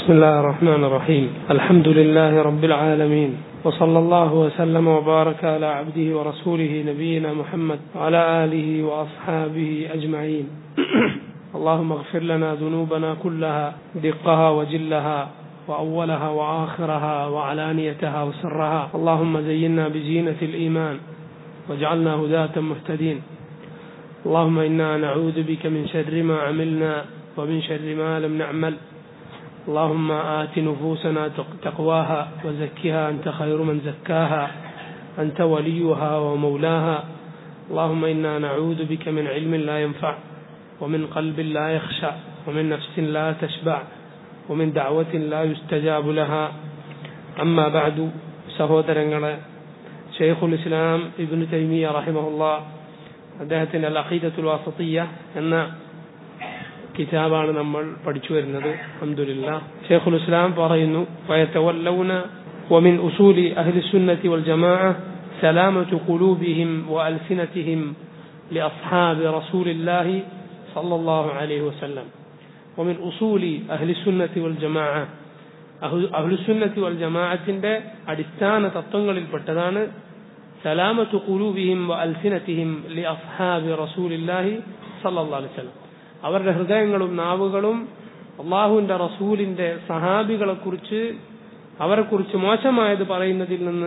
بسم الله الرحمن الرحيم الحمد لله رب العالمين وصلى الله وسلم وبارك على عبده ورسوله نبينا محمد وعلى آله وأصحابه أجمعين اللهم اغفر لنا ذنوبنا كلها دقها وجلها وأولها وآخرها وعلانيتها وسرها اللهم زينا بزينة الإيمان واجعلنا هداة مهتدين اللهم إنا نعوذ بك من شر ما عملنا ومن شر ما لم نعمل اللهم آت نفوسنا تقواها وزكها أنت خير من زكاها أنت وليها ومولاها اللهم إنا نعوذ بك من علم لا ينفع ومن قلب لا يخشع ومن نفس لا تشبع ومن دعوة لا يستجاب لها أما بعد സഹോദരങ്ങളെ ഷെയ്ഖുൽ ഇസ്ലാം ഇബ്നു തൈമിയ റഹിമഹുല്ല അദ്ദേഹത്തിന്റെ അൽ അഖീദത്തുൽ വാസത്തിയ എന്ന കിതാബാണ് നമ്മൾ പഠിച്ചു വരുന്നത് അഹമ്മദില്ല ഷെയ്ഖുൽ ഇസ്ലാം പറയുന്നു വയത്തവല്ലൗന ومن أصول أهل السنة والجماعة سلامة قلوبهم وألسنتهم لأصحاب رسول الله صلى الله عليه وسلم ومن أصول أهل السنة والجماعة أهل السنة والجماعة അടിസ്ഥാന തത്വങ്ങളിൽപ്പെട്ടതാണ് സലാമത്ത് ഖുലൂബിഹിം വഅൽസിനതിഹിം ലിഅസ്ഹാബി റസൂലില്ലാഹി സല്ലല്ലാഹു അലൈഹി വസല്ലം അവരുടെ ഹൃദയങ്ങളും നാവുകളും അള്ളാഹുവിന്റെ റസൂലിന്റെ സഹാബികളെ കുറിച്ച് അവരെ കുറിച്ച് മോശമായത് പറയുന്നതിൽ നിന്ന്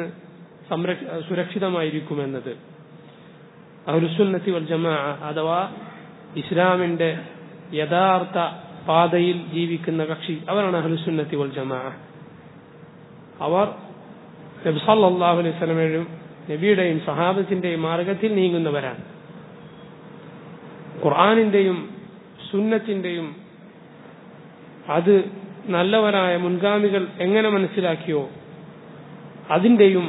സുരക്ഷിതമായിരിക്കുമെന്നത് അഹ്ലുസുന്നത്തി വൽ ജമാ അഥവാ ഇസ്ലാമിന്റെ യഥാർത്ഥ പാതയിൽ ജീവിക്കുന്ന കക്ഷി അവരാണ് അഹ്ലുസുന്നത്തി വൽ ജമാ അവർ നബി സല്ലല്ലാഹു അലൈഹി വസല്ലമയുടെയും നബിയുടെയും സഹാബത്തിന്റെയും മാർഗത്തിൽ നീങ്ങുന്നവരാണ് ഖുർആാനിന്റെയും സുന്നത്തിന്റെയും അത് നല്ലവരായ മുൻഗാമികൾ എങ്ങനെ മനസ്സിലാക്കിയോ അതിന്റെയും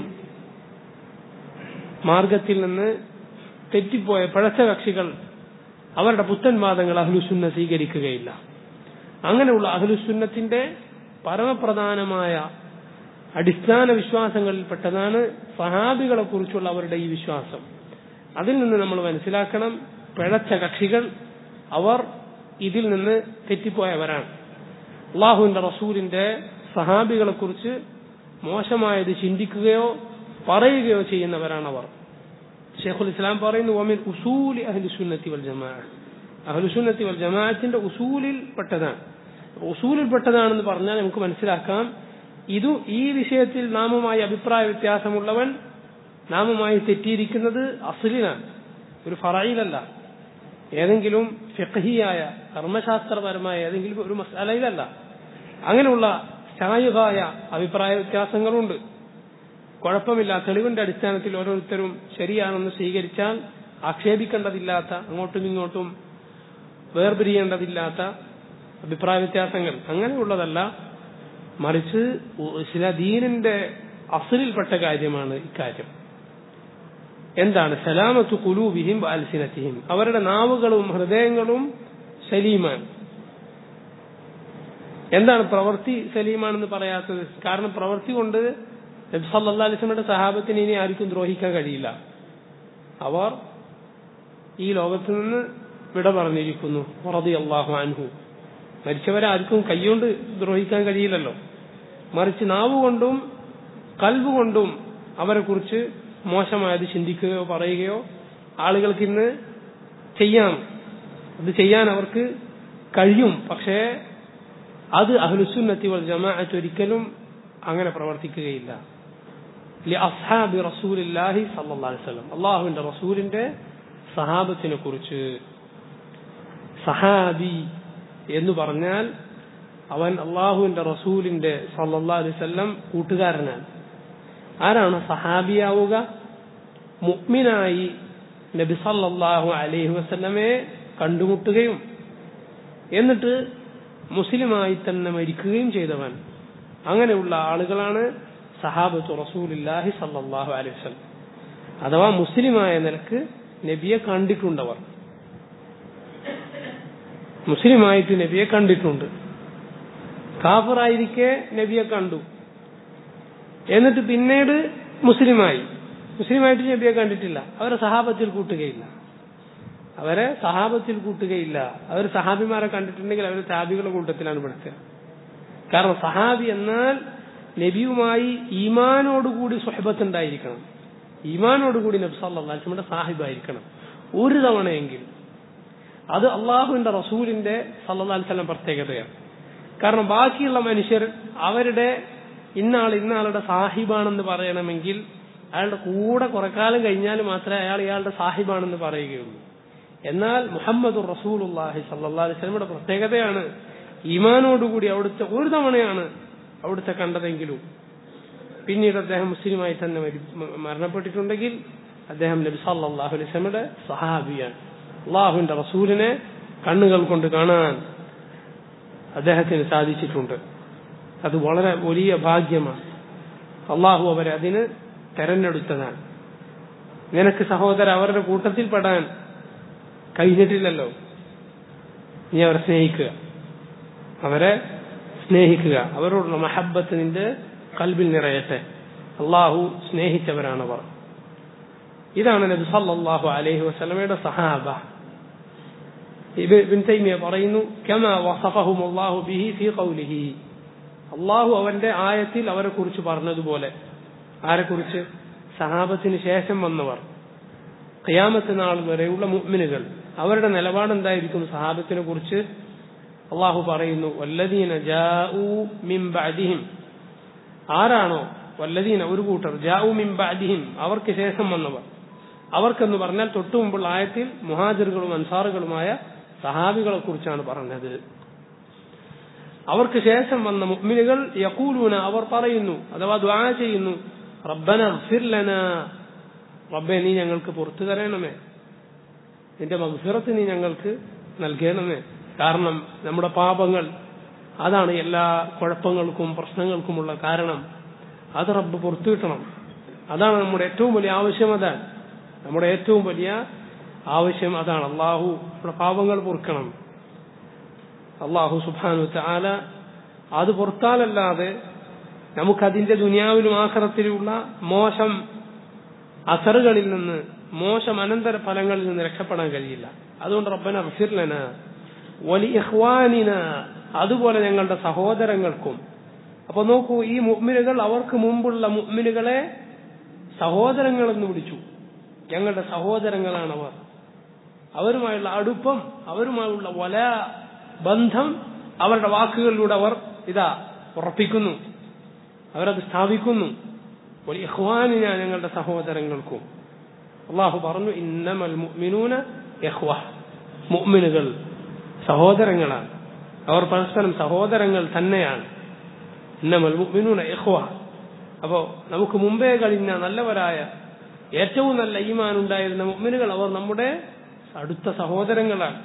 മാർഗത്തിൽ നിന്ന് തെറ്റിപ്പോയ പഴച്ച കക്ഷികൾ അവരുടെ പുത്തൻവാദങ്ങൾ അഹ്ലുസുന്ന സ്വീകരിക്കുകയില്ല അങ്ങനെയുള്ള അഹ്ലുസുന്നത്തിന്റെ പരമപ്രധാനമായ അടിസ്ഥാന വിശ്വാസങ്ങളിൽപ്പെട്ടതാണ് സഹാബികളെ കുറിച്ചുള്ള അവരുടെ ഈ വിശ്വാസം അതിൽ നിന്ന് നമ്മൾ മനസ്സിലാക്കണം പിഴച്ച കക്ഷികൾ അവർ ഇതിൽ നിന്ന് തെറ്റിപ്പോയവരാണ് അള്ളാഹുവിന്റെ റസൂലിന്റെ സഹാബികളെ കുറിച്ച് മോശമായത് ചിന്തിക്കുകയോ പറയുകയോ ചെയ്യുന്നവരാണ് അവർ ഷെയ്ഖുൽ ഇസ്ലാം പറയുന്നു ഒമിൻ ഉസൂലി അഹ്ലു സുന്നത്തി വൽ ജമാ അഹ്ലു സുന്നത്തി വൽ ജമാഅത്തിന്റെ ഉസൂലിൽ പെട്ടതാണ് ഉസൂലിൽ പെട്ടതാണെന്ന് പറഞ്ഞാൽ നമുക്ക് മനസ്സിലാക്കാം ഇത് ഈ വിഷയത്തിൽ നാമുമായി അഭിപ്രായ വ്യത്യാസമുള്ളവൻ നാമുമായി തെറ്റിയിരിക്കുന്നത് അസുലിനാണ് ഒരു ഫറയിലല്ല ഏതെങ്കിലും ഫിഖഹിയായ കർമ്മശാസ്ത്രപരമായ ഏതെങ്കിലും ഒരു മസാലയിലല്ല അങ്ങനെയുള്ള സ്ഥായികായ അഭിപ്രായ വ്യത്യാസങ്ങളുണ്ട് കുഴപ്പമില്ല തെളിവിന്റെ അടിസ്ഥാനത്തിൽ ഓരോരുത്തരും ശരിയാണെന്ന് സ്വീകരിച്ചാൽ ആക്ഷേപിക്കേണ്ടതില്ലാത്ത അങ്ങോട്ടും ഇങ്ങോട്ടും വേർപിരിയേണ്ടതില്ലാത്ത അഭിപ്രായ വ്യത്യാസങ്ങൾ അങ്ങനെയുള്ളതല്ല മറിച്ച് ചില ദീനിന്റെ അസലിൽപ്പെട്ട കാര്യമാണ് ഇക്കാര്യം എന്താണ് സലാമത്ത് കുലൂബിഹിം അൽസിനത്തിഹിം അവരുടെ നാവുകളും ഹൃദയങ്ങളും സലീമാണ് എന്താണ് പ്രവൃത്തി സലീമാണെന്ന് പറയാത്തത് കാരണം പ്രവൃത്തി കൊണ്ട് നബ്സല്ലാ അലിസ്മയുടെ സഹാബത്തിന് ഇനി ആർക്കും ദ്രോഹിക്കാൻ കഴിയില്ല അവർ ഈ ലോകത്ത് നിന്ന് വിട പറഞ്ഞിരിക്കുന്നു റതി അള്ളാഹു അൻഹു മരിച്ചവരെ ആർക്കും കൈകൊണ്ട് ദ്രോഹിക്കാൻ കഴിയില്ലല്ലോ മറിച്ച് നാവുകൊണ്ടും കൽവുകൊണ്ടും അവരെ കുറിച്ച് മോശമായത് ചിന്തിക്കുകയോ പറയുകയോ ആളുകൾക്ക് ഇന്ന് ചെയ്യാം അത് ചെയ്യാൻ അവർക്ക് കഴിയും പക്ഷേ അത് അഹ്ലുസുന്നത്തി വൽ ജമാഅത്ത് ഒരിക്കലും അങ്ങനെ പ്രവർത്തിക്കുകയില്ല അസ്ഹാബി റസൂലില്ലാഹി സല്ലല്ലാഹു അലൈഹി വസല്ലം അള്ളാഹുവിന്റെ റസൂലിന്റെ സഹാബത്തിനെ കുറിച്ച് സഹാബി എന്ന് പറഞ്ഞാൽ അവൻ അള്ളാഹുവിന്റെ റസൂലിന്റെ സല്ലല്ലാഹു അലൈഹി വസല്ലം കൂട്ടുകാരനാണ് ആരാണ് സഹാബിയാവുക മുഅ്മിനായി നബി സല്ലല്ലാഹു അലൈഹി വസല്ലമയെ കണ്ടുമുട്ടുകയും എന്നിട്ട് മുസ്ലിമായി തന്നെ മരിക്കുകയും ചെയ്തവൻ അങ്ങനെയുള്ള ആളുകളാണ് സഹാബത്ത് റസൂലില്ലാഹി സല്ലല്ലാഹു അലൈഹി വസല്ലം അഥവാ മുസ്ലിമായ നിലക്ക് നബിയെ കണ്ടിട്ടുണ്ടവർ മുസ്ലിമായിട്ട് നബിയെ കണ്ടിട്ടുണ്ട് കാഫറായിരിക്കെ നബിയെ കണ്ടു എന്നിട്ട് പിന്നീട് മുസ്ലിമായി മുസ്ലിമായിട്ട് നബിയെ കണ്ടിട്ടില്ല അവരെ സഹാബത്തിൽ കൂട്ടുകയില്ല അവരെ സഹാബത്തിൽ കൂട്ടുകയില്ല അവർ സഹാബിമാരെ കണ്ടിട്ടുണ്ടെങ്കിൽ അവർ താബികളുടെ കൂട്ടത്തിലാണ് പെടുത്തുക കാരണം സഹാബി എന്നാൽ നബിയുമായി ഈമാനോടുകൂടി സുഹബത്ത് ഉണ്ടായിരിക്കണം ഈമാനോടുകൂടി നബി സല്ലാസ്ലമിന്റെ സാഹിബായിരിക്കണം ഒരു തവണയെങ്കിലും അത് അള്ളാഹുവിന്റെ റസൂലിന്റെ സല്ലാസ്ലം പ്രത്യേകതയാണ് കാരണം ബാക്കിയുള്ള മനുഷ്യർ അവരുടെ ഇന്നാൾ ഇന്നാളുടെ സാഹിബാണെന്ന് പറയണമെങ്കിൽ അയാളുടെ കൂടെ കുറെ കാലം കഴിഞ്ഞാൽ മാത്രമേ അയാൾ ഇയാളുടെ സാഹിബാണെന്ന് പറയുകയുള്ളൂ എന്നാൽ മുഹമ്മദ് റസൂലുല്ലാഹി സല്ലാ അലിസ്ലമിയുടെ പ്രത്യേകതയാണ് ഈമാനോടുകൂടി അവിടുത്തെ ഒരു തവണയാണ് അവിടുത്തെ കണ്ടതെങ്കിലും പിന്നീട് അദ്ദേഹം മുസ്ലിമായി തന്നെ മരണപ്പെട്ടിട്ടുണ്ടെങ്കിൽ അദ്ദേഹം നബി സല്ലാഹു അലൈസ്ലമിയുടെ സഹാബിയാണ് അള്ളാഹുവിന്റെ റസൂലിനെ കണ്ണുകൾ കൊണ്ട് കാണാൻ അദ്ദേഹത്തിന് സാധിച്ചിട്ടുണ്ട് അത് വളരെ വലിയ ഭാഗ്യമാണ് അള്ളാഹു അവരെ അതിന് തെരഞ്ഞെടുത്തതാണ് നിനക്ക് സഹോദര അവരുടെ കൂട്ടത്തിൽ പെടാൻ കഴിഞ്ഞിട്ടില്ലല്ലോ നീ അവരെ സ്നേഹിക്കുക അവരെ സ്നേഹിക്കുക അവരോടുള്ള മഹബത്ത് നിന്റെ കൽബിൽ നിറയട്ടെ അള്ളാഹു സ്നേഹിച്ചവരാണവർ ഇതാണ് നബി സല്ലല്ലാഹു അലൈഹി വസല്ലമയുടെ സഹാബ ഇബിൻ തൈമിയ പറയുന്നു കമാ വസഫഹും അല്ലാഹു ബിഹി ഫീ ഖൗലിഹി അള്ളാഹു അവന്റെ ആയത്തിൽ അവരെ കുറിച്ച് പറഞ്ഞതുപോലെ ആരെക്കുറിച്ച് സഹാബത്തിന് ശേഷം വന്നവർ ഖിയാമത്ത് നാൾ വരെയുള്ള മുഅ്മിനുകൾ അവരുടെ നിലപാട് എന്തായിരിക്കും സഹാബത്തിനെ കുറിച്ച് അള്ളാഹു പറയുന്നു വല്ലദീന ജാഊ മിൻ ബഅദിഹിം ആരാണോ വല്ലദീന ഒരു കൂട്ടർ ജാഊ മിൻ ബഅദിഹിം അവർക്ക് ശേഷം വന്നവർ അവർക്കെന്ന് പറഞ്ഞാൽ തൊട്ടു മുമ്പുള്ള ആയത്തിൽ മുഹാജിറുകളും അൻസാറുകളുമായ സഹാബികളെ കുറിച്ചാണ് പറഞ്ഞത് അവർക്ക് ശേഷം വന്ന മുഅ്മിനുകൾ യഖൂലൂന അവർ പറയുന്നു അഥവാ ദ്വാ ചെയ്യുന്നു റബ്ബന ലന റബ്ബെ നീ ഞങ്ങൾക്ക് പുറത്തു തരണമേ നിന്റെ മഗ്ഫിറത്ത് നീ ഞങ്ങൾക്ക് നൽകണമേ കാരണം നമ്മുടെ പാപങ്ങൾ അതാണ് എല്ലാ കുഴപ്പങ്ങൾക്കും പ്രശ്നങ്ങൾക്കുമുള്ള കാരണം അത് റബ്ബ് പുറത്തു കിട്ടണം അതാണ് നമ്മുടെ ഏറ്റവും വലിയ ആവശ്യം അതാണ് നമ്മുടെ ഏറ്റവും വലിയ ആവശ്യം അതാണ് അള്ളാഹു നമ്മുടെ പാപങ്ങൾ പൊറുക്കണം അള്ളാഹു സുബാനു ചാല അത് പുറത്താലല്ലാതെ നമുക്കതിന്റെ ദുനിയാവിലും ആഖിറത്തിലുള്ള മോശം അസറുകളിൽ നിന്ന് മോശം അനന്തര ഫലങ്ങളിൽ നിന്ന് രക്ഷപ്പെടാൻ കഴിയില്ല അതുകൊണ്ട് റബ്ബന റഫിർലന വലി ഇഹ്വാനിന അതുപോലെ ഞങ്ങളുടെ സഹോദരങ്ങൾക്കും അപ്പൊ നോക്കൂ ഈ മുഅ്മിനുകൾ അവർക്ക് മുമ്പുള്ള മുഅ്മിനുകളെ സഹോദരങ്ങളെന്ന് വിളിച്ചു ഞങ്ങളുടെ സഹോദരങ്ങളാണവർ അവരുമായുള്ള അടുപ്പം അവരുമായുള്ള വല ബന്ധം അവരുടെ വാക്കുകളിലൂടെ അവർ ഇതാ ഉറപ്പിക്കുന്നു അവരത് സ്ഥാപിക്കുന്നു ഒരു ഇഹ്വാനിന ഞങ്ങളുടെ സഹോദരങ്ങൾക്കും അള്ളാഹു പറഞ്ഞു ഇന്നമൽ മുഅ്മിനൂന ഇഖ്വ മുഅ്മിനുകൾ സഹോദരങ്ങളാണ് അവർ പരസ്പരം സഹോദരങ്ങൾ തന്നെയാണ് ഇന്നമൽ മുഅ്മിനൂന ഇഖ്വ അപ്പോ നമുക്ക് മുമ്പേ കഴിഞ്ഞ നല്ലവരായ ഏറ്റവും നല്ല ഈമാൻ ഉണ്ടായിരുന്ന മുഅ്മിനുകൾ അവർ നമ്മുടെ അടുത്ത സഹോദരങ്ങളാണ്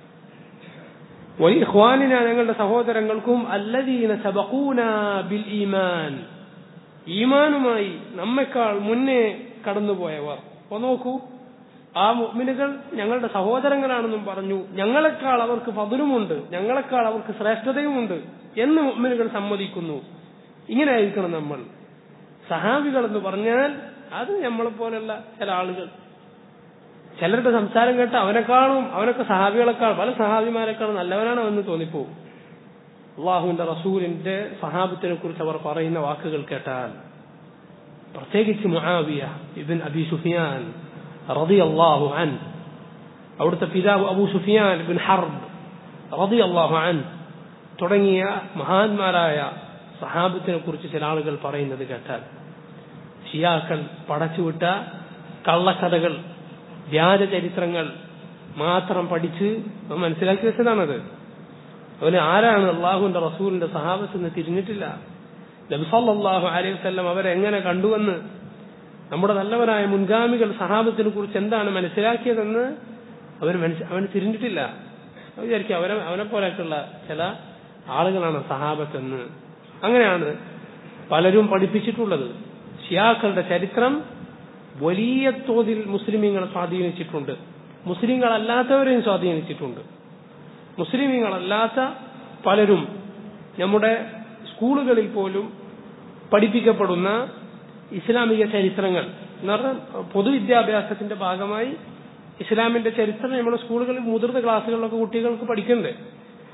ഇഖ്വാനിന ഞങ്ങളുടെ സഹോദരങ്ങൾക്കും അല്ലദീന സബഖൂന ബിൽ ഈമാൻ ഈമാനുമായി നമ്മെക്കാൾ മുന്നേ കടന്നുപോയവർ അപ്പൊ നോക്കൂ ആ മുഅ്മിനുകൾ ഞങ്ങളുടെ സഹോദരങ്ങളാണെന്നും പറഞ്ഞു ഞങ്ങളെക്കാൾ അവർക്ക് പതിലുമുണ്ട് ഞങ്ങളെക്കാൾ അവർക്ക് ശ്രേഷ്ഠതയുമുണ്ട് എന്ന് മുഅ്മിനുകൾ സമ്മതിക്കുന്നു ഇങ്ങനെ ആയിരിക്കണം നമ്മൾ സഹാബികൾ എന്ന് പറഞ്ഞാൽ അത് നമ്മളെ പോലുള്ള ചില ആളുകൾ ചിലരുടെ സംസാരം കേട്ട് അവനെക്കാളും അവനൊക്കെ സഹാബികളെക്കാൾ പല സഹാബിമാരെക്കാളും നല്ലവനാണ് എന്ന് തോന്നിപ്പോവും അള്ളാഹുവിന്റെ റസൂലിന്റെ സഹാബത്തിനെ കുറിച്ച് അവർ പറയുന്ന വാക്കുകൾ കേട്ടാൽ പ്രത്യേകിച്ച് മുആവിയ ഇബിൻ അബി സുഫിയാൻ റതി അള്ളാഹു അൻ അവിടുത്തെ പിതാവ് അബു സുഫിയാൻ ഇബിൻ ഹർബ് റതി അള്ളാഹു അൻ തുടങ്ങിയ മഹാന്മാരായ സഹാബത്തിനെ കുറിച്ച് ചില ആളുകൾ പറയുന്നത് കേട്ടാൽ ഷിയാക്കൾ പടച്ചുവിട്ട കള്ളക്കഥകൾ വ്യാജ ചരിത്രങ്ങൾ മാത്രം പഠിച്ച് മനസ്സിലാക്കി വെച്ചതാണത് അവന് ആരാണ് അള്ളാഹുവിന്റെ റസൂലിന്റെ സഹാബത്ത് എന്ന് തിരിഞ്ഞിട്ടില്ല നബിസല്ലാഹു അലൈഹി വല്ലം അവരെ എങ്ങനെ കണ്ടുവെന്ന് നമ്മുടെ നല്ലവരായ മുൻഗാമികൾ സഹാബത്തിനെ കുറിച്ച് എന്താണ് മനസ്സിലാക്കിയതെന്ന് അവന് മനസ്സ് അവന് തിരിഞ്ഞിട്ടില്ല വിചാരിക്കും അവനെ അവനെ പോലെയൊക്കെയുള്ള ചില ആളുകളാണ് സഹാബത്തെന്ന് അങ്ങനെയാണ് പലരും പഠിപ്പിച്ചിട്ടുള്ളത് ഷിയാക്കളുടെ ചരിത്രം വലിയ തോതിൽ മുസ്ലിമീങ്ങളെ സ്വാധീനിച്ചിട്ടുണ്ട് മുസ്ലിങ്ങളല്ലാത്തവരെയും സ്വാധീനിച്ചിട്ടുണ്ട് മുസ്ലിമീങ്ങളല്ലാത്ത പലരും നമ്മുടെ സ്കൂളുകളിൽ പോലും പഠിപ്പിക്കപ്പെടുന്ന ഇസ്ലാമിക ചരിത്രങ്ങൾ എന്ന് പറഞ്ഞാൽ പൊതുവിദ്യാഭ്യാസത്തിന്റെ ഭാഗമായി ഇസ്ലാമിന്റെ ചരിത്രം നമ്മുടെ സ്കൂളുകളിൽ മുതിർന്ന ക്ലാസ്സുകളിലൊക്കെ കുട്ടികൾക്ക് പഠിക്കണ്ടേ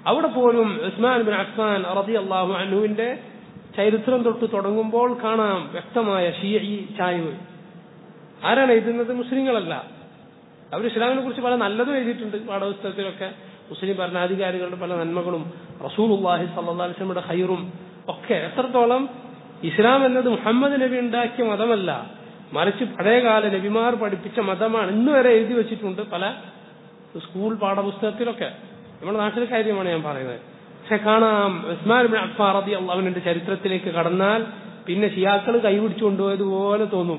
അവിടെ പോലും ഉസ്മാൻ ബിൻ അഫ്സാൻ റതി അള്ളാഹു അന്നുവിന്റെ ചരിത്രം തൊട്ട് തുടങ്ങുമ്പോൾ കാണാം വ്യക്തമായ ഷീഇ ചായ്വ് ആരാണ് എഴുതുന്നത് മുസ്ലിങ്ങളല്ല അവർ ഇസ്ലാമിനെ കുറിച്ച് പല നല്ലതും എഴുതിയിട്ടുണ്ട് പാഠപുസ്തകത്തിലൊക്കെ മുസ്ലിം ഭരണാധികാരികളുടെ പല നന്മകളും റസൂൽ അള്ളാഹി സല്ലാസ്ലമിയുടെ ഹൈറും ഒക്കെ എത്രത്തോളം ഇസ്ലാം എന്നത് മുഹമ്മദ് നബി ഉണ്ടാക്കിയ മതമല്ല മറിച്ച് പഴയകാല നബിമാർ പഠിപ്പിച്ച മതമാണ് ഇന്ന് വരെ എഴുതി വെച്ചിട്ടുണ്ട് പല സ്കൂൾ പാഠപുസ്തകത്തിലൊക്കെ നമ്മുടെ നാട്ടിലെ കാര്യമാണ് ഞാൻ പറയുന്നത് പക്ഷെ കാണാം ഉസ്മാൻ ബിൻ അഫ്ഫാർ റതി അള്ളാഹുവിന്റെ ചരിത്രത്തിലേക്ക് കടന്നാൽ പിന്നെ ഷിയാക്കൾ കൈപിടിച്ചു കൊണ്ടുപോയതുപോലെ തോന്നും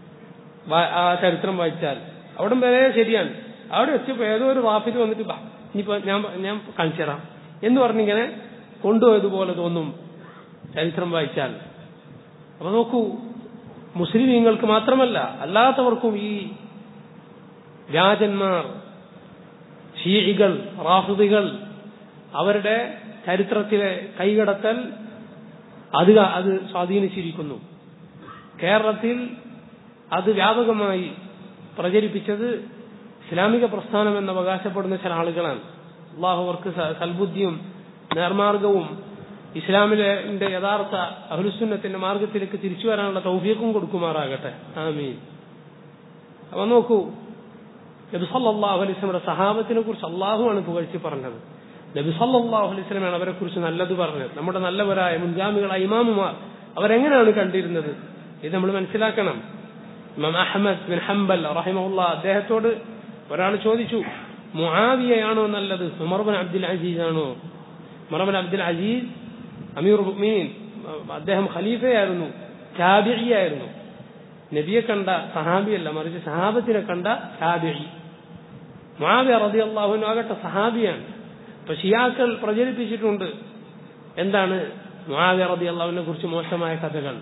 ആ ചരിത്രം വായിച്ചാൽ അവിടം വരെ ശരിയാണ് അവിടെ എത്തിയപ്പോ ഏതോ ഒരു റാഫിൽ വന്നിട്ട് ബാ ഇനിയിപ്പോ ഞാൻ ഞാൻ കാണിച്ചു തരാം എന്ന് പറഞ്ഞിങ്ങനെ കൊണ്ടുപോയതുപോലെ തോന്നും ചരിത്രം വായിച്ചാൽ അപ്പൊ നോക്കൂ മുസ്ലിമീങ്ങൾക്ക് മാത്രമല്ല അല്ലാത്തവർക്കും ഈ വ്യാജന്മാർ ഷീഇകൾ റാഫിദികൾ അവരുടെ ചരിത്രത്തിലെ കൈകടത്തൽ അത് അത് സ്വാധീനിച്ചിരിക്കുന്നു കേരളത്തിൽ അത് വ്യാപകമായി പ്രചരിപ്പിച്ചത് ഇസ്ലാമിക പ്രസ്ഥാനം എന്ന് അവകാശപ്പെടുന്ന ചില ആളുകളാണ് അള്ളാഹു അവർക്ക് സൽബുദ്ധിയും നേർമാർഗവും ഇസ്ലാമിലെ യഥാർത്ഥ അഹുലുസുന്നത്തിന്റെ മാർഗത്തിലേക്ക് തിരിച്ചു വരാനുള്ള തൗഫീഖും കൊടുക്കുമാറാകട്ടെ ആമീൻ അപ്പൊ നോക്കൂ നബി സല്ലല്ലാഹു അലൈഹി വസല്ലമയുടെ സഹാബത്തിനെ കുറിച്ച് അള്ളാഹുവാണ് പുകഴ്ത്തി പറഞ്ഞത് നബി സല്ലല്ലാഹു അലൈഹി വസല്ലമയാണ് അവരെ കുറിച്ച് നല്ലത് പറഞ്ഞത് നമ്മുടെ നല്ലവരായ മുൻഗാമികളായ ഇമാമുമാർ അവരെങ്ങനെയാണ് കണ്ടിരുന്നത് ഇത് നമ്മൾ മനസ്സിലാക്കണം ഇമാം അഹമ്മദ് ബിൻ ഹംബൽ റഹിമഹുല്ല അദ്ദേഹത്തോട് ഒരാൾ ചോദിച്ചു മുആവിയയാണോ നല്ലത് ഉമർ ബിൻ അബ്ദുൽ അസീസ് ആണോ ഉമർ ബിൻ അബ്ദുൽ അസീസ് അമീർ മുഅ്മിനീൻ അദ്ദേഹം ഖലീഫയായിരുന്നു താബിഇയായിരുന്നു നബിയെ കണ്ട സഹാബിയല്ല മറിച്ച് സഹാബത്തിനെ കണ്ട താബിഇ മുആവിയ റളിയല്ലാഹു അൻഹു ആകട്ടെ സഹാബിയാണ് അപ്പൊ ഷിയാക്കൾ പ്രചരിപ്പിച്ചിട്ടുണ്ട് എന്താണ് മുആവിയ റളിയല്ലാഹുവിനെ കുറിച്ച് മോശമായ കഥകൾ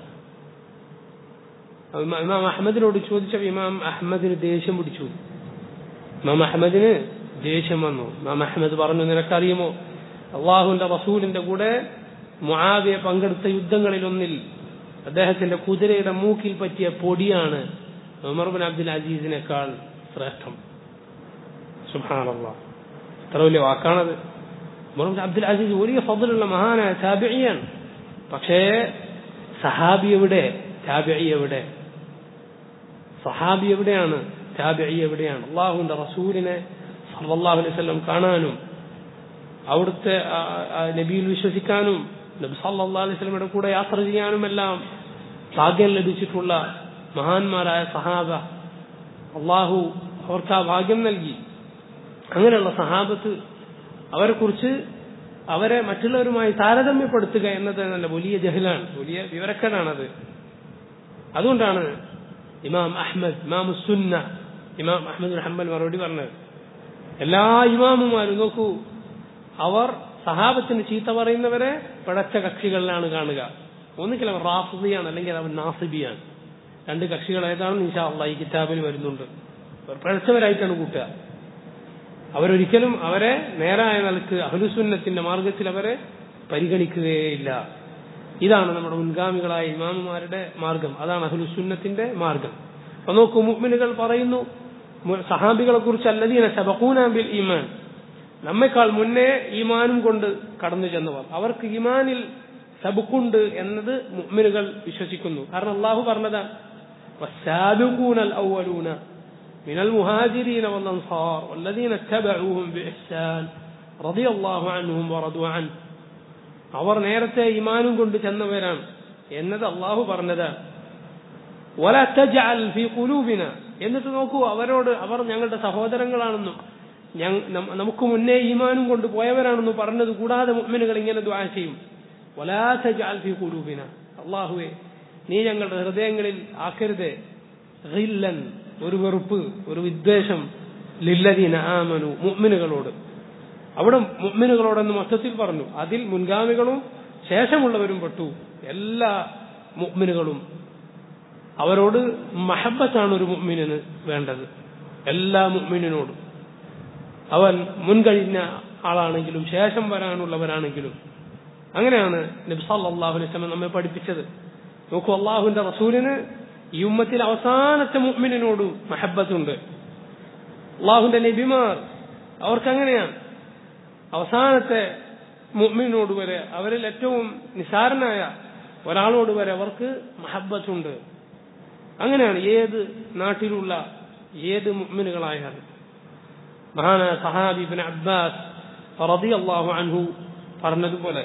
ഇമാം അഹമ്മദിനോട് ചോദിച്ചപ്പോൾ ഇമാം അഹമ്മദിന് ദേഷ്യം പിടിച്ചു ഇമാം അഹമ്മദിന് ദേഷ്യം വന്നു ഇമാം അഹമ്മദ് പറഞ്ഞു നിനക്കറിയുമോ അള്ളാഹുവിന്റെ റസൂലിന്റെ കൂടെ മുആവിയ പങ്കെടുത്ത യുദ്ധങ്ങളിലൊന്നിൽ അദ്ദേഹത്തിന്റെ കുതിരയുടെ മൂക്കിൽ പറ്റിയ പൊടിയാണ് ഉമർ ബിൻ അബ്ദുൽ അസീസിനേക്കാൾ ശ്രേഷ്ഠം സുഹാനല്ല എത്ര വലിയ വാക്കാണത് ഉമർ ബിൻ അബ്ദുൽ അസീസ് വലിയ ഫضലുള്ള മഹാനായ താബിയാണ് പക്ഷേ സഹാബി എവിടെ താബിഇ എവിടെ സഹാബി എവിടെയാണ് താബിഇ എവിടെയാണ് അള്ളാഹുവിന്റെ റസൂലിനെ സല്ലല്ലാഹു അലൈഹി വസല്ലം കാണാനും അവിടുത്തെ നബിയിൽ വിശ്വസിക്കാനും നബി സല്ലല്ലാഹു അലൈഹി വസല്ലമയുടെ കൂടെ യാത്ര ചെയ്യാനും എല്ലാം ഭാഗ്യം ലഭിച്ചിട്ടുള്ള മഹാന്മാരായ സഹാബ അള്ളാഹു അവർക്ക് ആ ഭാഗ്യം നൽകി അങ്ങനെയുള്ള സഹാബത്ത് അവരെ കുറിച്ച് അവരെ മറ്റുള്ളവരുമായി താരതമ്യപ്പെടുത്തുക എന്നത് നല്ല വലിയ ജഹലാണ് വലിയ വിവരക്കേടാണത് അതുകൊണ്ടാണ് ഇമാം അഹമ്മദ് ഇമാം സുന്ന ഇമാം അഹമ്മദ് ഹംബൽ മറുപടി പറഞ്ഞത് എല്ലാ ഇമാമുമാരും നോക്കൂ അവർ സഹാബത്തിന് ചീത്ത പറയുന്നവരെ പിഴച്ച കക്ഷികളിലാണ് കാണുക ഒന്നുകിൽ അവർ റാഫിയാണ് അല്ലെങ്കിൽ അവർ നാസിബിയാണ് രണ്ട് കക്ഷികൾ ഏതാണെന്ന് ഇൻഷാ അള്ളാഹ് ഈ കിതാബിൽ വരുന്നുണ്ട് അവർ പിഴച്ചവരായിട്ടാണ് കൂട്ടുക അവരൊരിക്കലും അവരെ നേരായ നിലക്ക് അഹ്ലുസുന്നത്തിന്റെ മാർഗത്തിൽ അവരെ പരിഗണിക്കുകയില്ല ഇതാണ് നമ്മുടെ മുൻഗാമികളായ ഇമാമുമാരുടെ മാർഗം അതാണ് അഹ്ലുസുന്നത്തിന്റെ മാർഗം അപ്പൊ നോക്കൂ മുഅ്മിനുകൾ പറയുന്നു സഹാബികളെ കുറിച്ച് അല്ലദീന സബഖൂന ബിൽ ഈമാൻ നമ്മെക്കാൾ മുന്നേ ഈമാനും കൊണ്ട് കടന്നു ചെന്നവർ അവർക്ക് ഈമാനിൽ സബുക്കുണ്ട് എന്നത് മുഅ്മിനുകൾ വിശ്വസിക്കുന്നു കാരണം അള്ളാഹു പറഞ്ഞതാണ് والسابقون الأولون من المهاجرين والأنصار والذين اتبعوهم بإحسان رضي الله عنهم ورضوا عنه അവർ നേരത്തെ ഇമാനും കൊണ്ട് ചെന്നവരാണ് എന്നത് അള്ളാഹു പറഞ്ഞതാണ് വല തജഅൽ ഫീ ഖുലൂബിന എന്നിട്ട് നോക്കൂ അവരോട് അവർ ഞങ്ങളുടെ സഹോദരങ്ങളാണെന്നും നമുക്ക് മുന്നേ ഈമാനും കൊണ്ട് പോയവരാണെന്നും പറഞ്ഞത് കൂടാതെ മുഅ്മിനുകൾ ഇങ്ങനെ ദുആ ചെയ്യും വലാ തജഅൽ ഫീ ഖുലൂബിന അള്ളാഹുവേ നീ ഞങ്ങളുടെ ഹൃദയങ്ങളിൽ ആക്കരുത് ഹില്ലൻ ഒരു വെറുപ്പ് ഒരു വിദ്വേഷം ലില്ലദീന ആമനു മുഅ്മിനുകളോട് അവിടെ മുഅ്മിനുകളോടെന്ന് മൊത്തത്തിൽ പറഞ്ഞു അതിൽ മുൻഗാമികളും ശേഷമുള്ളവരും പെട്ടു എല്ലാ മുഅ്മിനുകളും അവരോട് മഹബത്താണ് ഒരു മുഅ്മിനിന് വേണ്ടത് എല്ലാ മുഅ്മിനിനോടും അവൻ മുൻകഴിഞ്ഞ ആളാണെങ്കിലും ശേഷം വരാനുള്ളവരാണെങ്കിലും അങ്ങനെയാണ് നബി സല്ലല്ലാഹു അലൈഹി വസല്ലം നമ്മെ പഠിപ്പിച്ചത് നോക്കൂ അള്ളാഹുവിന്റെ റസൂലിന് ഈ ഉമ്മത്തിൽ അവസാനത്തെ മുഅ്മിനിനോടും മഹബത്തുണ്ട് അള്ളാഹുവിന്റെ നബിമാർ അവർക്ക് അങ്ങനെയാണ് അവസാനത്തെ മുഅ്മിനോട് വരെ അവരിൽ ഏറ്റവും നിസാരനായ ഒരാളോട് വരെ അവർക്ക് മഹബത്തുണ്ട് അങ്ങനെയാണ് ഏത് നാട്ടിലുള്ള ഏത് മുഅ്മിനുകളായാലും മഹാനായ സഹാബി ഇബ്നു അബ്ബാസ് റളിയല്ലാഹു അൻഹു പറഞ്ഞതുപോലെ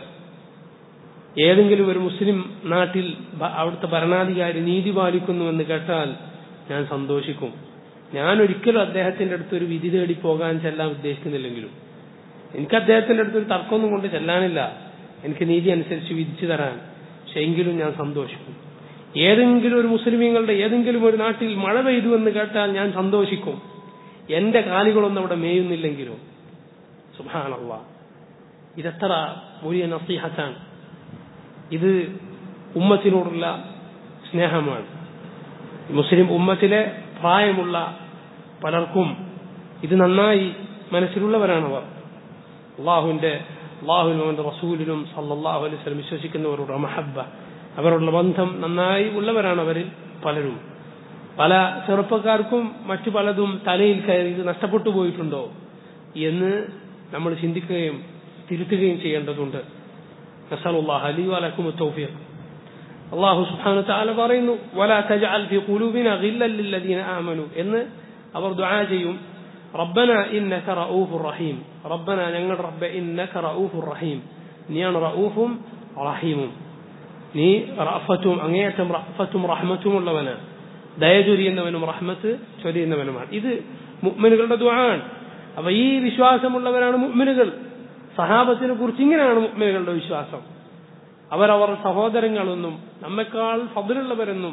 ഏതെങ്കിലും ഒരു മുസ്ലിം നാട്ടിൽ ഭ- അവിടുത്തെ ഭരണാധികാരി നീതി പാലിക്കുന്നുവെന്ന് കേട്ടാൽ ഞാൻ സന്തോഷിക്കും ഞാൻ ഒരിക്കലും അദ്ദേഹത്തിന്റെ അടുത്ത് ഒരു വിധി തേടി പോകാൻ ചെല്ലാൻ ഉദ്ദേശിക്കുന്നില്ലെങ്കിലും എനിക്ക് അദ്ദേഹത്തിന്റെ അടുത്ത് ഒരു തർക്കമൊന്നും കൊണ്ട് ചെല്ലാനില്ല എനിക്ക് നീതി അനുസരിച്ച് വിധിച്ചു തരാൻ പക്ഷെ എങ്കിലും ഞാൻ സന്തോഷിക്കും ഏതെങ്കിലും ഒരു മുസ്ലിമീങ്ങളുടെ ഏതെങ്കിലും ഒരു നാട്ടിൽ മഴ പെയ്തു എന്ന് കേട്ടാൽ ഞാൻ സന്തോഷിക്കും എന്റെ കാലുകളൊന്നും അവിടെ മേയുന്നില്ലെങ്കിലും സുബാനല്ല ഇതെത്ര വലിയ നസീഹത്താണ് ഇത് ഉമ്മത്തിനോടുള്ള സ്നേഹമാണ് മുസ്ലിം ഉമ്മത്തിലെ പ്രായമുള്ള പലർക്കും ഇത് നന്നായി മനസ്സിലുള്ളവരാണവർ അള്ളാഹുവിന്റെ അള്ളാഹുവിനും അവന്റെ റസൂലിനും സല്ലല്ലാഹു അലൈഹി വസല്ലം വിശ്വസിക്കുന്നവരുടെ മഹബ്ബ അവരുടെ ബന്ധം നന്നായി ഉള്ളവരാണ് അവരിൽ പലരും പല ചെറുപ്പക്കാർക്കും മറ്റു പലതും തലയിൽ കയറി ഇത് നഷ്ടപ്പെട്ടു പോയിട്ടുണ്ടോ എന്ന് നമ്മൾ ചിന്തിക്കുകയും തിരുത്തുകയും ചെയ്യേണ്ടതുണ്ട് നസലുല്ലാഹ് അലി വലക്കും തൗഫീഖ് അള്ളാഹു സുബ്ഹാനഹു തആല പറയുന്നു വലാ തജ്അൽ ഫി ഖുലൂബിന ഗില്ലൻ ലില്ലദീന ആമനു എന്ന് അവർ ദുആ ചെയ്യും റബ്ബന ഇന്നക റഊഫുർ റഹീം റബ്ബന ഞങ്ങൾ റബ്ബെ ഇന്നക റഊഫുർ റഹീം നീയാണ് റഊഫും റഹീമും നീ റഅഫത്തും അങ്ങേയറ്റം റഅഫത്തും റഹ്മത്തും ഉള്ളവനാണ് ദയ ചൊരിയുന്നവനും റഹ്മത്ത് ചൊരിയുന്നവനുമാണ് ഇത് മുഅ്മിനുകളുടെ ദുആണ് അപ്പൊ ഈ വിശ്വാസമുള്ളവരാണ് മുഅ്മിനുകൾ സഹാബത്തിനെ കുറിച്ച് ഇങ്ങനെയാണ് മുഅ്മിനുകളുടെ വിശ്വാസം അവരവർ സഹോദരങ്ങളെന്നും നമ്മെക്കാൾ ഫതിലുള്ളവരെന്നും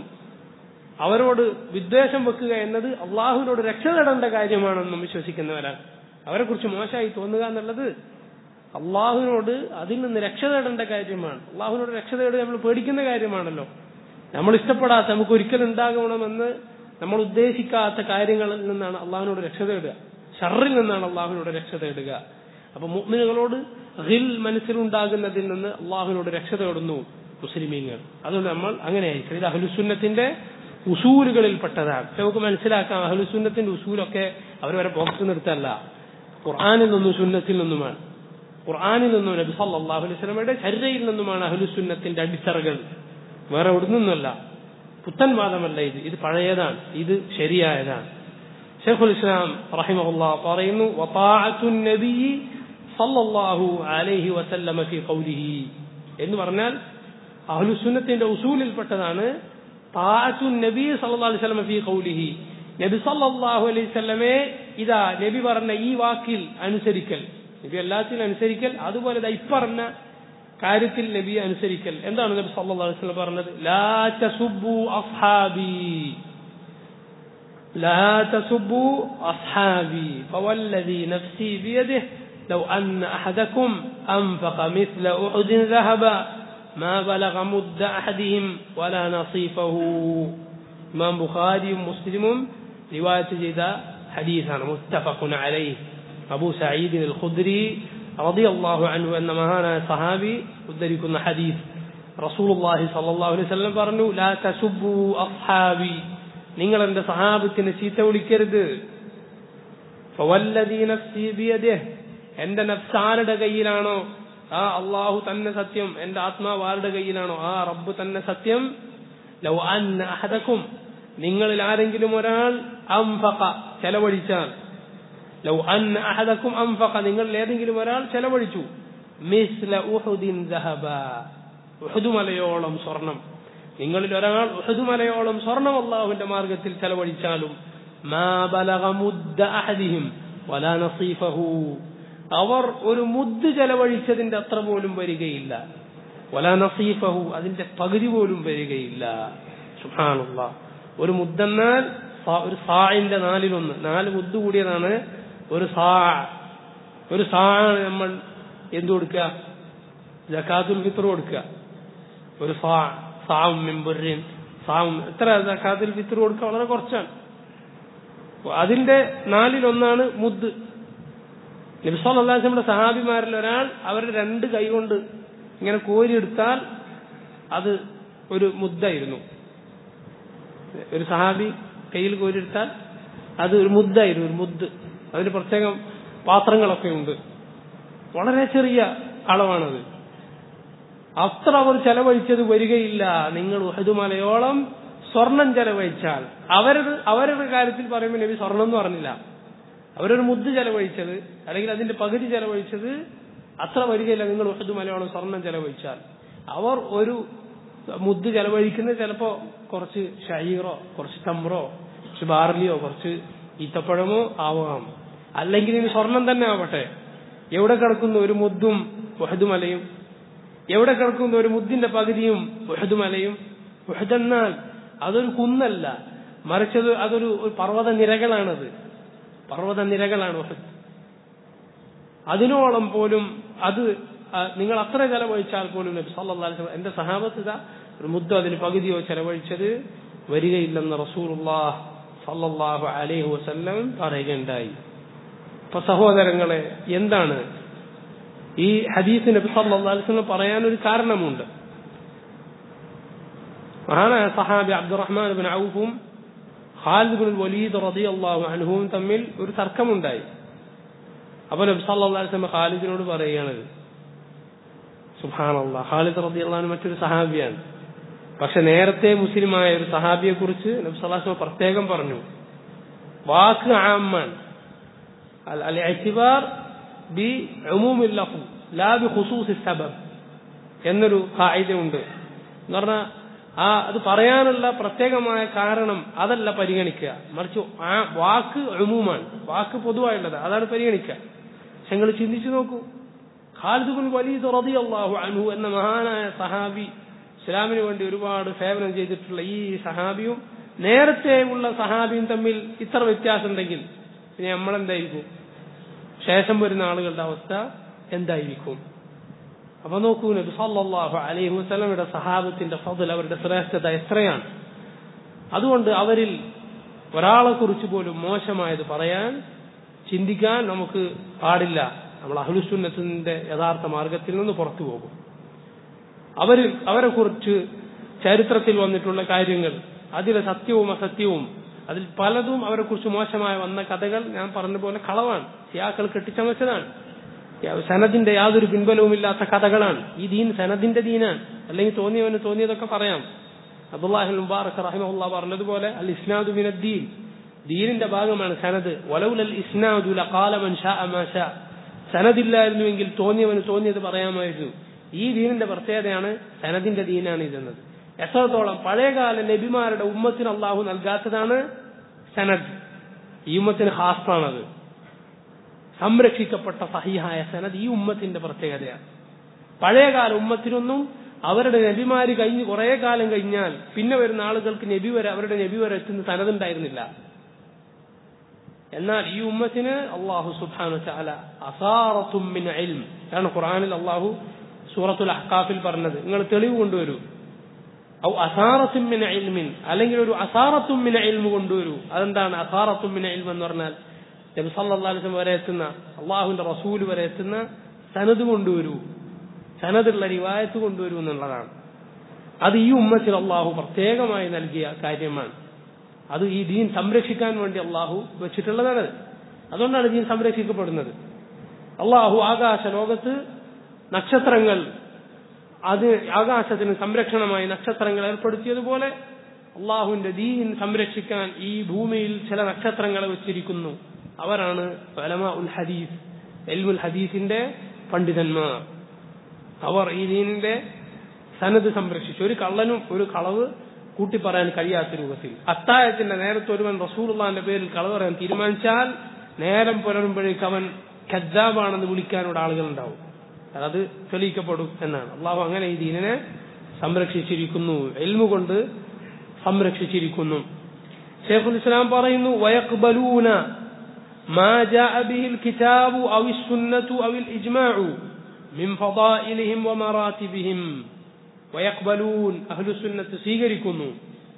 അവരോട് വിദ്വേഷം വെക്കുക എന്നത് അള്ളാഹുവിനോട് രക്ഷ നേടേണ്ട കാര്യമാണെന്നും വിശ്വസിക്കുന്നവരാണ് അവരെ കുറിച്ച് മോശമായി തോന്നുക എന്നുള്ളത് അള്ളാഹുവിനോട് അതിൽ നിന്ന് രക്ഷ നേടേണ്ട കാര്യമാണ് അള്ളാഹുവിനോട് രക്ഷ നേടുക നമ്മൾ പേടിക്കുന്ന കാര്യമാണല്ലോ നമ്മൾ ഇഷ്ടപ്പെടാത്ത നമുക്ക് ഒരിക്കലും ഉണ്ടാകണമെന്ന് നമ്മൾ ഉദ്ദേശിക്കാത്ത കാര്യങ്ങളിൽ നിന്നാണ് അള്ളാഹുവിനോട് രക്ഷ തേടുക ഷറിൽ നിന്നാണ് അള്ളാഹുവിനോട് രക്ഷ തേടുക അപ്പൊ മുഅ്മിനുകളോട് ഹിൽ മനസ്സിലുണ്ടാകുന്നതിൽ നിന്ന് അള്ളാഹുവിനോട് രക്ഷ തേടുന്നു മുസ്ലിമീങ്ങൾ അതുകൊണ്ട് നമ്മൾ അങ്ങനെയായിരിക്കും ഇത് അഹ്ലുസുന്നത്തിന്റെ ഉസൂലുകളിൽപ്പെട്ടതാണ് പക്ഷെ നമുക്ക് മനസ്സിലാക്കാം അഹ്ലുസുന്നത്തിന്റെ ഉസൂലൊക്കെ അവരവരെ ബോക്സ് നിർത്തല്ല ഖുർആാനിൽ നിന്നും സുന്നത്തിൽ നിന്നുമാണ് ഖുർആാനിൽ നിന്നും നബി സല്ലല്ലാഹു അലൈഹി വസല്ലമയുടെ ചര്യയിൽ നിന്നുമാണ് അഹ്ലുസുന്നത്തിന്റെ അടിത്തറകൾ വേറെ എവിടെ നിന്നുമല്ല പുത്തൻ വാദമല്ല ഇത് ഇത് പഴയതാണ് ഇത് ശരിയായതാണ് ഷെയ്ഖുൽ ഇസ്ലാം റഹിമഹുല്ലാ പറയുന്നു വതാഅത്തു നബി സല്ലല്ലാഹു അലൈഹി വസല്ലമ ഫി ഖൗലിഹി എന്ന് പറഞ്ഞാൽ അഹ്ലുസുന്നത്തിന്റെ ഉസൂലിൽപ്പെട്ടതാണ് താഅത്തു നബി സല്ലല്ലാഹു അലൈഹി വസല്ലമ ഫി ഖൗലിഹി നബി സല്ലല്ലാഹു അലൈഹി വസല്ലമയെ ഇതാ നബി പറഞ്ഞ ഈ വാക്കിൽ അനുസരിക്കൽ നബി എല്ലാത്തിനും അനുസരിക്കൽ അതുപോലെ ദാ ഇപ്പറഞ്ഞ കാര്യത്തിൽ നബിയെ അനുസരിക്കൽ എന്താണ് നബി സല്ലല്ലാഹു അലൈഹി വസല്ലം പറഞ്ഞത് ലാ തസുബ്ബു അസ്ഹാബി لا تسبوا أصحابي فوالذي نفسي بيده لو أن أحدكم أنفق مثل أحد ذهبا ما بلغ مد أحدهم ولا نصيفه إمام بخاري مسلم رواية جدا حديثا متفق عليه أبو سعيد الخدري رضي الله عنه أن مهانا صحابي ودركنا حديث رسول الله صلى الله عليه وسلم പറഞ്ഞു لا تسبوا أصحابي നിങ്ങൾ എന്റെ സഹാബത്തിനെ ചീത്ത വിളിക്കരുത് ഫവല്ലദീ നഫ്സി ബിയദിഹ് എന്റെ നഫ്സ് ആരുടെ കയ്യിലാണോ ആ അള്ളാഹു തന്നെ സത്യം എന്റെ ആത്മാവ് ആരുടെ കയ്യിലാണോ ആ റബ്ബ് തന്നെ സത്യം ലൗ അന്ന അഹദക്കും നിങ്ങളിൽ ആരെങ്കിലും ഒരാൾ അംഫഖ ചെലവഴിച്ചാൽ ലൗ അന്ന അഹദക്കും അംഫഖ നിങ്ങളിൽ ഏതെങ്കിലും ഒരാൾ ചെലവഴിച്ചു മിസ്ല ഉഹുദിൻ ദഹബ ഉഹുദ് മലയോളം സ്വർണം നിങ്ങളിൽ ഒരാൾ ഉഹദ് മലയോളം സ്വർണം അള്ളാഹുവിന്റെ മാർഗത്തിൽ ചെലവഴിച്ചാലും മാ ബലഗ മുദ്ദ അഹദിഹിം വലാ നസീഫഹു അവർ ഒരു മുദ്ദ് ചെലവഴിച്ചതിന്റെ അത്ര പോലും വരികയില്ല വലാ നസീഫഹു അതിന്റെ പകുതി പോലും വരികയില്ല സുഹാനുള്ള ഒരു മുദ്ദെന്നാൽ സാ- ഒരു സായിന്റെ നാലിലൊന്ന് നാല് മുദ്ദ് കൂടിയതാണ് ഒരു സാ ഒരു സാണ് നമ്മൾ എന്ത് കൊടുക്കുക ജക്കാത്തുൽ ഫിത്ർ കൊടുക്കുക ഒരു സാ സാവും മിമ്പുറിൻ സാവും എത്ര ജക്കാത്തുൽ ഫിത്ർ കൊടുക്കുക വളരെ കുറച്ചാണ് അപ്പൊ അതിന്റെ നാലിലൊന്നാണ് മുദ്ദ് നബിസ്വല്ലാസ്ലമിയുടെ സഹാബിമാരിൽ ഒരാൾ അവരുടെ രണ്ട് കൈ കൊണ്ട് ഇങ്ങനെ കോരിയെടുത്താൽ അത് ഒരു മുദ്ദായിരുന്നു ഒരു സഹാബി കയ്യിൽ കോരിയെടുത്താൽ അത് ഒരു മുദ്ദായിരുന്നു ഒരു മുദ്ദ് അതിന് പ്രത്യേകം പാത്രങ്ങളൊക്കെ ഉണ്ട് വളരെ ചെറിയ അളവാണത് അത്ര അവർ ചെലവഴിച്ചത് വരികയില്ല നിങ്ങൾ ഉഹദ് മലയോളം സ്വർണം ചെലവഴിച്ചാൽ അവരത് അവരുടെ കാര്യത്തിൽ പറയുമ്പോൾ നബി സ്വർണം എന്ന് പറഞ്ഞില്ല അവരൊരു മുദ്ദ് ചെലവഴിച്ചത് അല്ലെങ്കിൽ അതിന്റെ പകുതി ചെലവഴിച്ചത് അത്ര വരികയില്ല നിങ്ങൾ ഉഹദ് മലയോളം സ്വർണം ചെലവഴിച്ചാൽ അവർ ഒരു മുദ്ദ് ചെലവഴിക്കുന്നത് ചിലപ്പോ കുറച്ച് ഷഹീറോ കുറച്ച് തമ്രോ കുറച്ച് ബാർലിയോ കുറച്ച് ഈത്തപ്പഴമോ ആവാം അല്ലെങ്കിൽ ഇനി സ്വർണം തന്നെ ആവട്ടെ എവിടെ കിടക്കുന്ന ഒരു മുദ്ദും ഉഹദുമലയും എവിടെ കിടക്കുന്ന ഒരു മുദ്ദിന്റെ പകുതിയും ഉഹദുമലയും ഉഹദെന്നാൽ അതൊരു കുന്നല്ല മറിച്ചത് അതൊരു ഒരു പർവ്വത നിരകളാണത് പർവ്വത നിരകളാണ് ഉഹദ് അതിനോളം പോലും അത് ആ, നിങ്ങൾ അത്ര ചെലവഴിച്ചാൽ പോലും നബി സല്ലല്ലാഹു അലൈഹി വസല്ലം എന്റെ സഹാബത്ത് ഇതാ ഒരു മുദ്ദ അതിന് പകുതിയോ ചെലവഴിച്ചത് വരികയില്ലെന്ന് റസൂലുള്ളാഹ് സല്ലല്ലാഹു അലൈഹി വസല്ലം പറയുകയുണ്ടായി അപ്പൊ സഹോദരങ്ങളെ എന്താണ് ഈ ഹദീസ് നബി സല്ലല്ലാഹു അലൈഹി വസല്ലം പറയാനൊരു കാരണമുണ്ട് മഹാനായ സഹാബി അബ്ദുറഹ്മാൻ ബിൻ ഔഫും ഖാലിദ് ബിൻ വലീദ് റളിയല്ലാഹു അൻഹുവും തമ്മിൽ ഒരു തർക്കമുണ്ടായി അപ്പൊ നബി സല്ലല്ലാഹു അലൈഹി വസല്ലം ഖാലിദിനോട് പറയുകയാണ് സുബ്ഹാനല്ലാഹ് ഖാലിദ് റളിയല്ലാഹു അൻഹു മറ്റൊരു സഹാബിയാണ് പക്ഷെ നേരത്തെ മുസ്ലിമായ ഒരു സഹാബിയെ കുറിച്ച് നബി സല്ലല്ലാഹു അലൈഹി വസല്ലം പ്രത്യേകം പറഞ്ഞു വാക്ക് ആമ്മാൻ അൽ അൽ ഇഅ്തിബാർ ബി ഉമൂമിൽ ലഫ്സ് ലാ ബി ഖുസൂസി സബബ് എന്നൊരു ഖായിദയുണ്ട് എന്ന് പറഞ്ഞാൽ ആ അത് പറയാനുള്ള പ്രത്യേകമായ കാരണം അതല്ല പരിഗണിക്കുക മറിച്ച് ആ വാക്ക് ഉമൂമാണ് വാക്ക് പൊതുവായുള്ളത് അതാണ് പരിഗണിക്കുക പക്ഷെ നിങ്ങൾ ചിന്തിച്ചു നോക്കൂ ഖാലിദ് ബിൻ വലീദ് റളിയല്ലാഹു അൻഹു എന്ന മഹാനായ സഹാബി ഇസ്ലാമിന് വേണ്ടി ഒരുപാട് സേവനം ചെയ്തിട്ടുള്ള ഈ സഹാബിയും നേരത്തെ ഉള്ള സഹാബിയും തമ്മിൽ ഇത്ര വ്യത്യാസം ഉണ്ടെങ്കിൽ പിന്നെ നമ്മളെന്തായിരിക്കും ശേഷം വരുന്ന ആളുകളുടെ അവസ്ഥ എന്തായിരിക്കും അപ്പൊ നോക്കൂ നബി സല്ലല്ലാഹു അലൈഹി വസല്ലമയുടെ സഹാബത്തിന്റെ ഫضൽ അവരുടെ ശ്രേഷ്ഠത എത്രയാണ് അതുകൊണ്ട് അവരിൽ ഒരാളെ കുറിച്ച് പോലും മോശമായത് പറയാൻ ചിന്തിക്കാൻ നമുക്ക് പാടില്ല നമ്മൾ അഹ്ലുസുന്നത്തിന്റെ യഥാർത്ഥ മാർഗത്തിൽ നിന്ന് പുറത്തു പോകും അവർ അവരെ കുറിച്ച് ചരിത്രത്തിൽ വന്നിട്ടുള്ള കാര്യങ്ങൾ അതിലെ സത്യവും അസത്യവും അതിൽ പലതും അവരെ കുറിച്ച് മോശമായ വന്ന കഥകൾ ഞാൻ പറഞ്ഞ പോലെ കളവാണ് സിയാക്കൾ കെട്ടിച്ചമച്ചതാണ് സനദിന്റെ യാതൊരു പിൻബലവുമില്ലാത്ത കഥകളാണ് ഈ ദീൻ സനദിന്റെ ദീനാണ് അല്ലെങ്കിൽ തോന്നിയവന് തോന്നിയതൊക്കെ പറയാം അബ്ദുല്ലാഹിൽ മുബാറക് റഹിമഹുല്ല പറഞ്ഞതുപോലെ അൽ ഇസ്നാദു മിനദ്ദീൻ ദീനിന്റെ ഭാഗമാണ് സനദ് വലൗലൽ ഇസ്നാദു ലഖാല മൻ ശാഅ മാ ശാ സനദില്ലായിരുന്നുവെങ്കിൽ തോന്നിയവന് തോന്നിയത് പറയാമായിരുന്നു ഈ ദീനിന്റെ പ്രത്യേകതയാണ് സനദിന്റെ ദീനാണ് ഇതെന്നത് എത്രത്തോളം പഴയകാല നബിമാരുടെ ഉമ്മത്തിന് അള്ളാഹു നൽകാത്തതാണ് സനദ് ഈ ഉമ്മത്തിന് ഹാസ്താണത് സംരക്ഷിക്കപ്പെട്ട സഹിഹായ സനദ് ഈ ഉമ്മത്തിന്റെ പ്രത്യേകതയാണ് പഴയകാല ഉമ്മത്തിനൊന്നും അവരുടെ നബിമാര് കഴിഞ്ഞ് കുറെ കാലം കഴിഞ്ഞാൽ പിന്നെ വരുന്ന ആളുകൾക്ക് നബി വരെ അവരുടെ നബി വരെ എത്തുന്ന സനതുണ്ടായിരുന്നില്ല എന്നാൽ ഈ ഉമ്മത്തിന് അള്ളാഹു സുബാനു ചാല അസാറത്തുമ്മിൻ ഇൽം ആണ് ഖുറാനിൽ അള്ളാഹു സൂറത്തുൽ അഹ്കാഫിൽ പറഞ്ഞത് നിങ്ങൾ തെളിവ് കൊണ്ടുവരൂ ഔ അസാറത്തുമ്മിന ഇൽമിൻ അല്ലെങ്കിൽ ഒരു അസാറത്തുമ്മിന ഇൽമു കൊണ്ടുവരൂ അതെന്താണ് അസാറത്തുമ്മിന ഇൽം എന്ന് പറഞ്ഞാൽ നബി സല്ലല്ലാഹു അലൈഹി വസല്ലം വരെ എത്തുന്ന അള്ളാഹുവിന്റെ റസൂൽ വരെ എത്തുന്ന സനത് കൊണ്ടുവരൂ സനതുള്ള റിവായത്ത് കൊണ്ടുവരൂ എന്നുള്ളതാണ് അത് ഈ ഉമ്മത്തിൽ അള്ളാഹു പ്രത്യേകമായി നൽകിയ കാര്യമാണ് അത് ഈ ദീൻ സംരക്ഷിക്കാൻ വേണ്ടി അള്ളാഹു വെച്ചിട്ടുള്ളതാണ് അതുകൊണ്ടാണ് ദീൻ സംരക്ഷിക്കപ്പെടുന്നത് അള്ളാഹു ആകാശ ലോകത്ത് നക്ഷത്രങ്ങൾ അത് ആകാശത്തിന് സംരക്ഷണമായി നക്ഷത്രങ്ങൾ ഏർപ്പെടുത്തിയതുപോലെ അള്ളാഹുവിന്റെ ദീൻ സംരക്ഷിക്കാൻ ഈ ഭൂമിയിൽ ചില നക്ഷത്രങ്ങളെ വെച്ചിരിക്കുന്നു അവരാണ് ഫലമ ഉൽ ഹദീസ് എൽമുൽ ഹദീസിന്റെ പണ്ഡിതന്മാർ അവർ ഈ ദീനിന്റെ സനത് സംരക്ഷിച്ചു ഒരു കള്ളനും ഒരു കളവ് കൂട്ടി പറയാൻ കഴിയാത്ത രൂപത്തിൽ അത്തായത്തിന്റെ നേരത്തെ ഒരുവൻ റസൂർള്ളാന്റെ പേരിൽ കളവ് പറയാൻ തീരുമാനിച്ചാൽ നേരം പുലരുമ്പോഴേക്ക് അവൻ ഖദ്ദാബാണെന്ന് വിളിക്കാനുള്ള ആളുകൾ ഉണ്ടാവും അത് തെളിയിക്കപ്പെടും എന്നാണ് അള്ളാഹു അങ്ങനെ ഈ ദീനിനെ സംരക്ഷിച്ചിരിക്കുന്നു എൽമു കൊണ്ട് സംരക്ഷിച്ചിരിക്കുന്നു ഷേഖുൽ ഇസ്ലാം പറയുന്നു വയക്ബലൂന ما جاء به الكتاب أو السنة أو الإجماع من فضائلهم ومراتبهم ويقبلون أهل السنة സ്വീകരിക്കുന്നു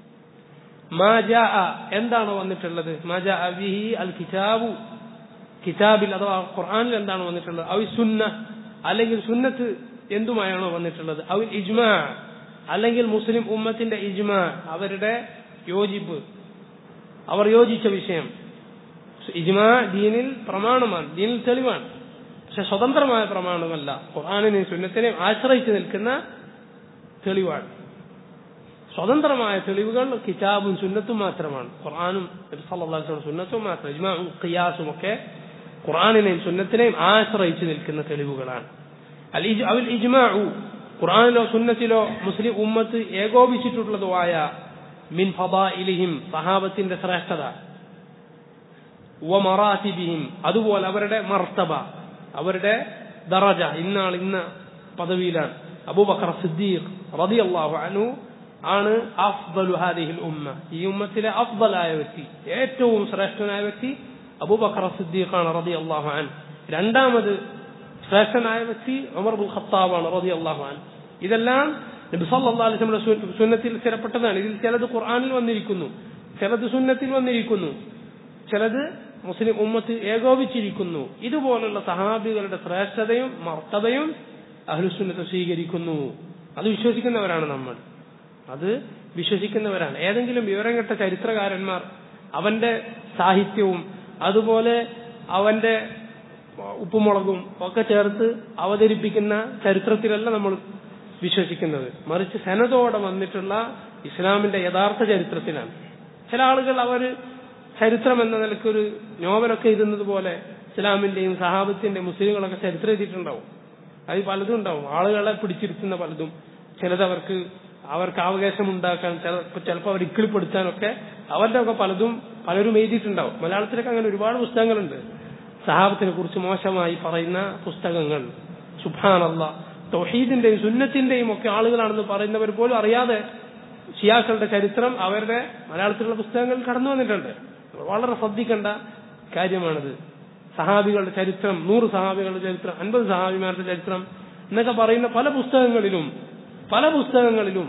ما جاء എന്താണ് വന്നിട്ടുള്ളത് ما جاء به الكتاب കിതാബിൽ അഥവാ ഖുർആനിൽ എന്താണ് വന്നിട്ടുള്ളത് അവി സുന്ന അല്ലെങ്കിൽ സുന്നത്ത് എന്തുമായാണോ വന്നിട്ടുള്ളത് അവി ഇജ്മാ അല്ലെങ്കിൽ മുസ്ലിം ഉമ്മത്തിന്റെ ഇജ്മാ അവരുടെ യോജിപ്പ് അവർ യോജിച്ച വിഷയം ഇജ്മാ ദീനിൽ പ്രമാണമാണ് ദീനിൽ തെളിവാണ് പക്ഷെ സ്വതന്ത്രമായ പ്രമാണമല്ല ഖുർആാനിനെയും സുന്നത്തിനെയും ആശ്രയിച്ച് നിൽക്കുന്ന തെളിവാണ് സ്വതന്ത്രമായ തെളിവുകൾ കിതാബും സുന്നത്തും മാത്രമാണ് ഖുർആാനും സല്ലാസ്ലും സുന്നത്തും മാത്രം ഇജ്മാവും ഖിയാസും ഒക്കെ ഖുർആാനിനെയും സുന്നത്തിനെയും ആശ്രയിച്ച് നിൽക്കുന്ന തെളിവുകളാണ് അൽ ഇജ് അവൽ ഇജ്മാഉ ഖുർആാനിലോ സുന്നത്തിലോ മുസ്ലിം ഉമ്മത്ത് ഏകോപിച്ചിട്ടുള്ളതോ ആയ മിൻ ഫദാഇലിഹിം സഹാബത്തിന്റെ ശ്രേഷ്ഠത വമറാത്തിബിഹിം അതുപോലെ അവരുടെ മർത്തബ അവരുടെ ദറജ ഇന്നാൾ ഇന്ന പദവിയിലാണ് അബൂബക്കർ സിദ്ദീഖ് റളിയല്ലാഹു അൻഹു ആണ് അഫ്ദലു ഹാദിഹിൽ ഉമ്മ ഈ ഉമ്മത്തിലെ അഫ്ദലായ വ്യക്തി ഏറ്റവും ശ്രേഷ്ഠനായ വ്യക്തി അബൂബക്കർ സിദ്ദീഖാണ് റളിയല്ലാഹു അൻഹു രണ്ടാമത് ശ്രേഷ്ഠനായ വ്യക്തി ഉമർ ബുൽ ഖത്താബാണ് റളിയല്ലാഹു അൻഹു ഇതെല്ലാം നബി സല്ലല്ലാഹു അലൈഹി വസല്ലം സുന്നത്തിൽ സ്ഥിരപ്പെട്ടതാണ് ഇതിൽ ചിലത് ഖുർആനിൽ വന്നിരിക്കുന്നു ചിലത് സുന്നത്തിൽ വന്നിരിക്കുന്നു ചിലത് മുസ്ലിം ഉമ്മത്ത് ഏകോപിച്ചിരിക്കുന്നു ഇതുപോലുള്ള സഹാബികളുടെ ശ്രേഷ്ഠതയും മർത്തതയും അഹ്ലുസുന്നത്ത് സ്വീകരിക്കുന്നു അത് വിശ്വസിക്കുന്നവരാണ് നമ്മൾ അത് വിശ്വസിക്കുന്നവരാണ് ഏതെങ്കിലും വിവരം കെട്ട ചരിത്രകാരന്മാർ അവന്റെ സാഹിത്യവും അതുപോലെ അവന്റെ ഉപ്പുമുളകും ഒക്കെ ചേർത്ത് അവതരിപ്പിക്കുന്ന ചരിത്രത്തിലല്ല നമ്മൾ വിശ്വസിക്കുന്നത് മറിച്ച് സനതോടെ വന്നിട്ടുള്ള ഇസ്ലാമിന്റെ യഥാർത്ഥ ചരിത്രത്തിലാണ് ചില ആളുകൾ അവർ ചരിത്രം എന്ന നിലയ്ക്കൊരു നോവലൊക്കെ എഴുതുന്നത് പോലെ ഇസ്ലാമിന്റെയും സഹാബത്തിന്റെയും മുസ്ലിങ്ങളൊക്കെ ചരിത്രം എഴുതിയിട്ടുണ്ടാവും അത് പലതും ഉണ്ടാവും ആളുകളെ പിടിച്ചിരുത്തുന്ന പലതും ചിലത് അവർക്ക് അവർക്ക് അവകാശം ഉണ്ടാക്കാൻ ചിലപ്പോൾ അവർ ഇക്കിളിപ്പെടുത്താനൊക്കെ അവരുടെ ഒക്കെ പലതും പലരും എഴുതിയിട്ടുണ്ടാവും മലയാളത്തിലൊക്കെ അങ്ങനെ ഒരുപാട് പുസ്തകങ്ങളുണ്ട് സഹാബത്തിനെ കുറിച്ച് മോശമായി പറയുന്ന പുസ്തകങ്ങൾ സുഭാനല്ല തൗഹീദിന്റെയും സുന്നത്തിന്റെയും ഒക്കെ ആളുകളാണെന്ന് പറയുന്നവർ പോലും അറിയാതെ ഷിയാക്കളുടെ ചരിത്രം അവരുടെ മലയാളത്തിലുള്ള പുസ്തകങ്ങളിൽ കടന്നു വന്നിട്ടുണ്ട് വളരെ ശ്രദ്ധിക്കേണ്ട കാര്യമാണിത് സഹാബികളുടെ ചരിത്രം നൂറ് സഹാബികളുടെ ചരിത്രം അൻപത് സഹാബിമാരുടെ ചരിത്രം എന്നൊക്കെ പറയുന്ന പല പുസ്തകങ്ങളിലും പല പുസ്തകങ്ങളിലും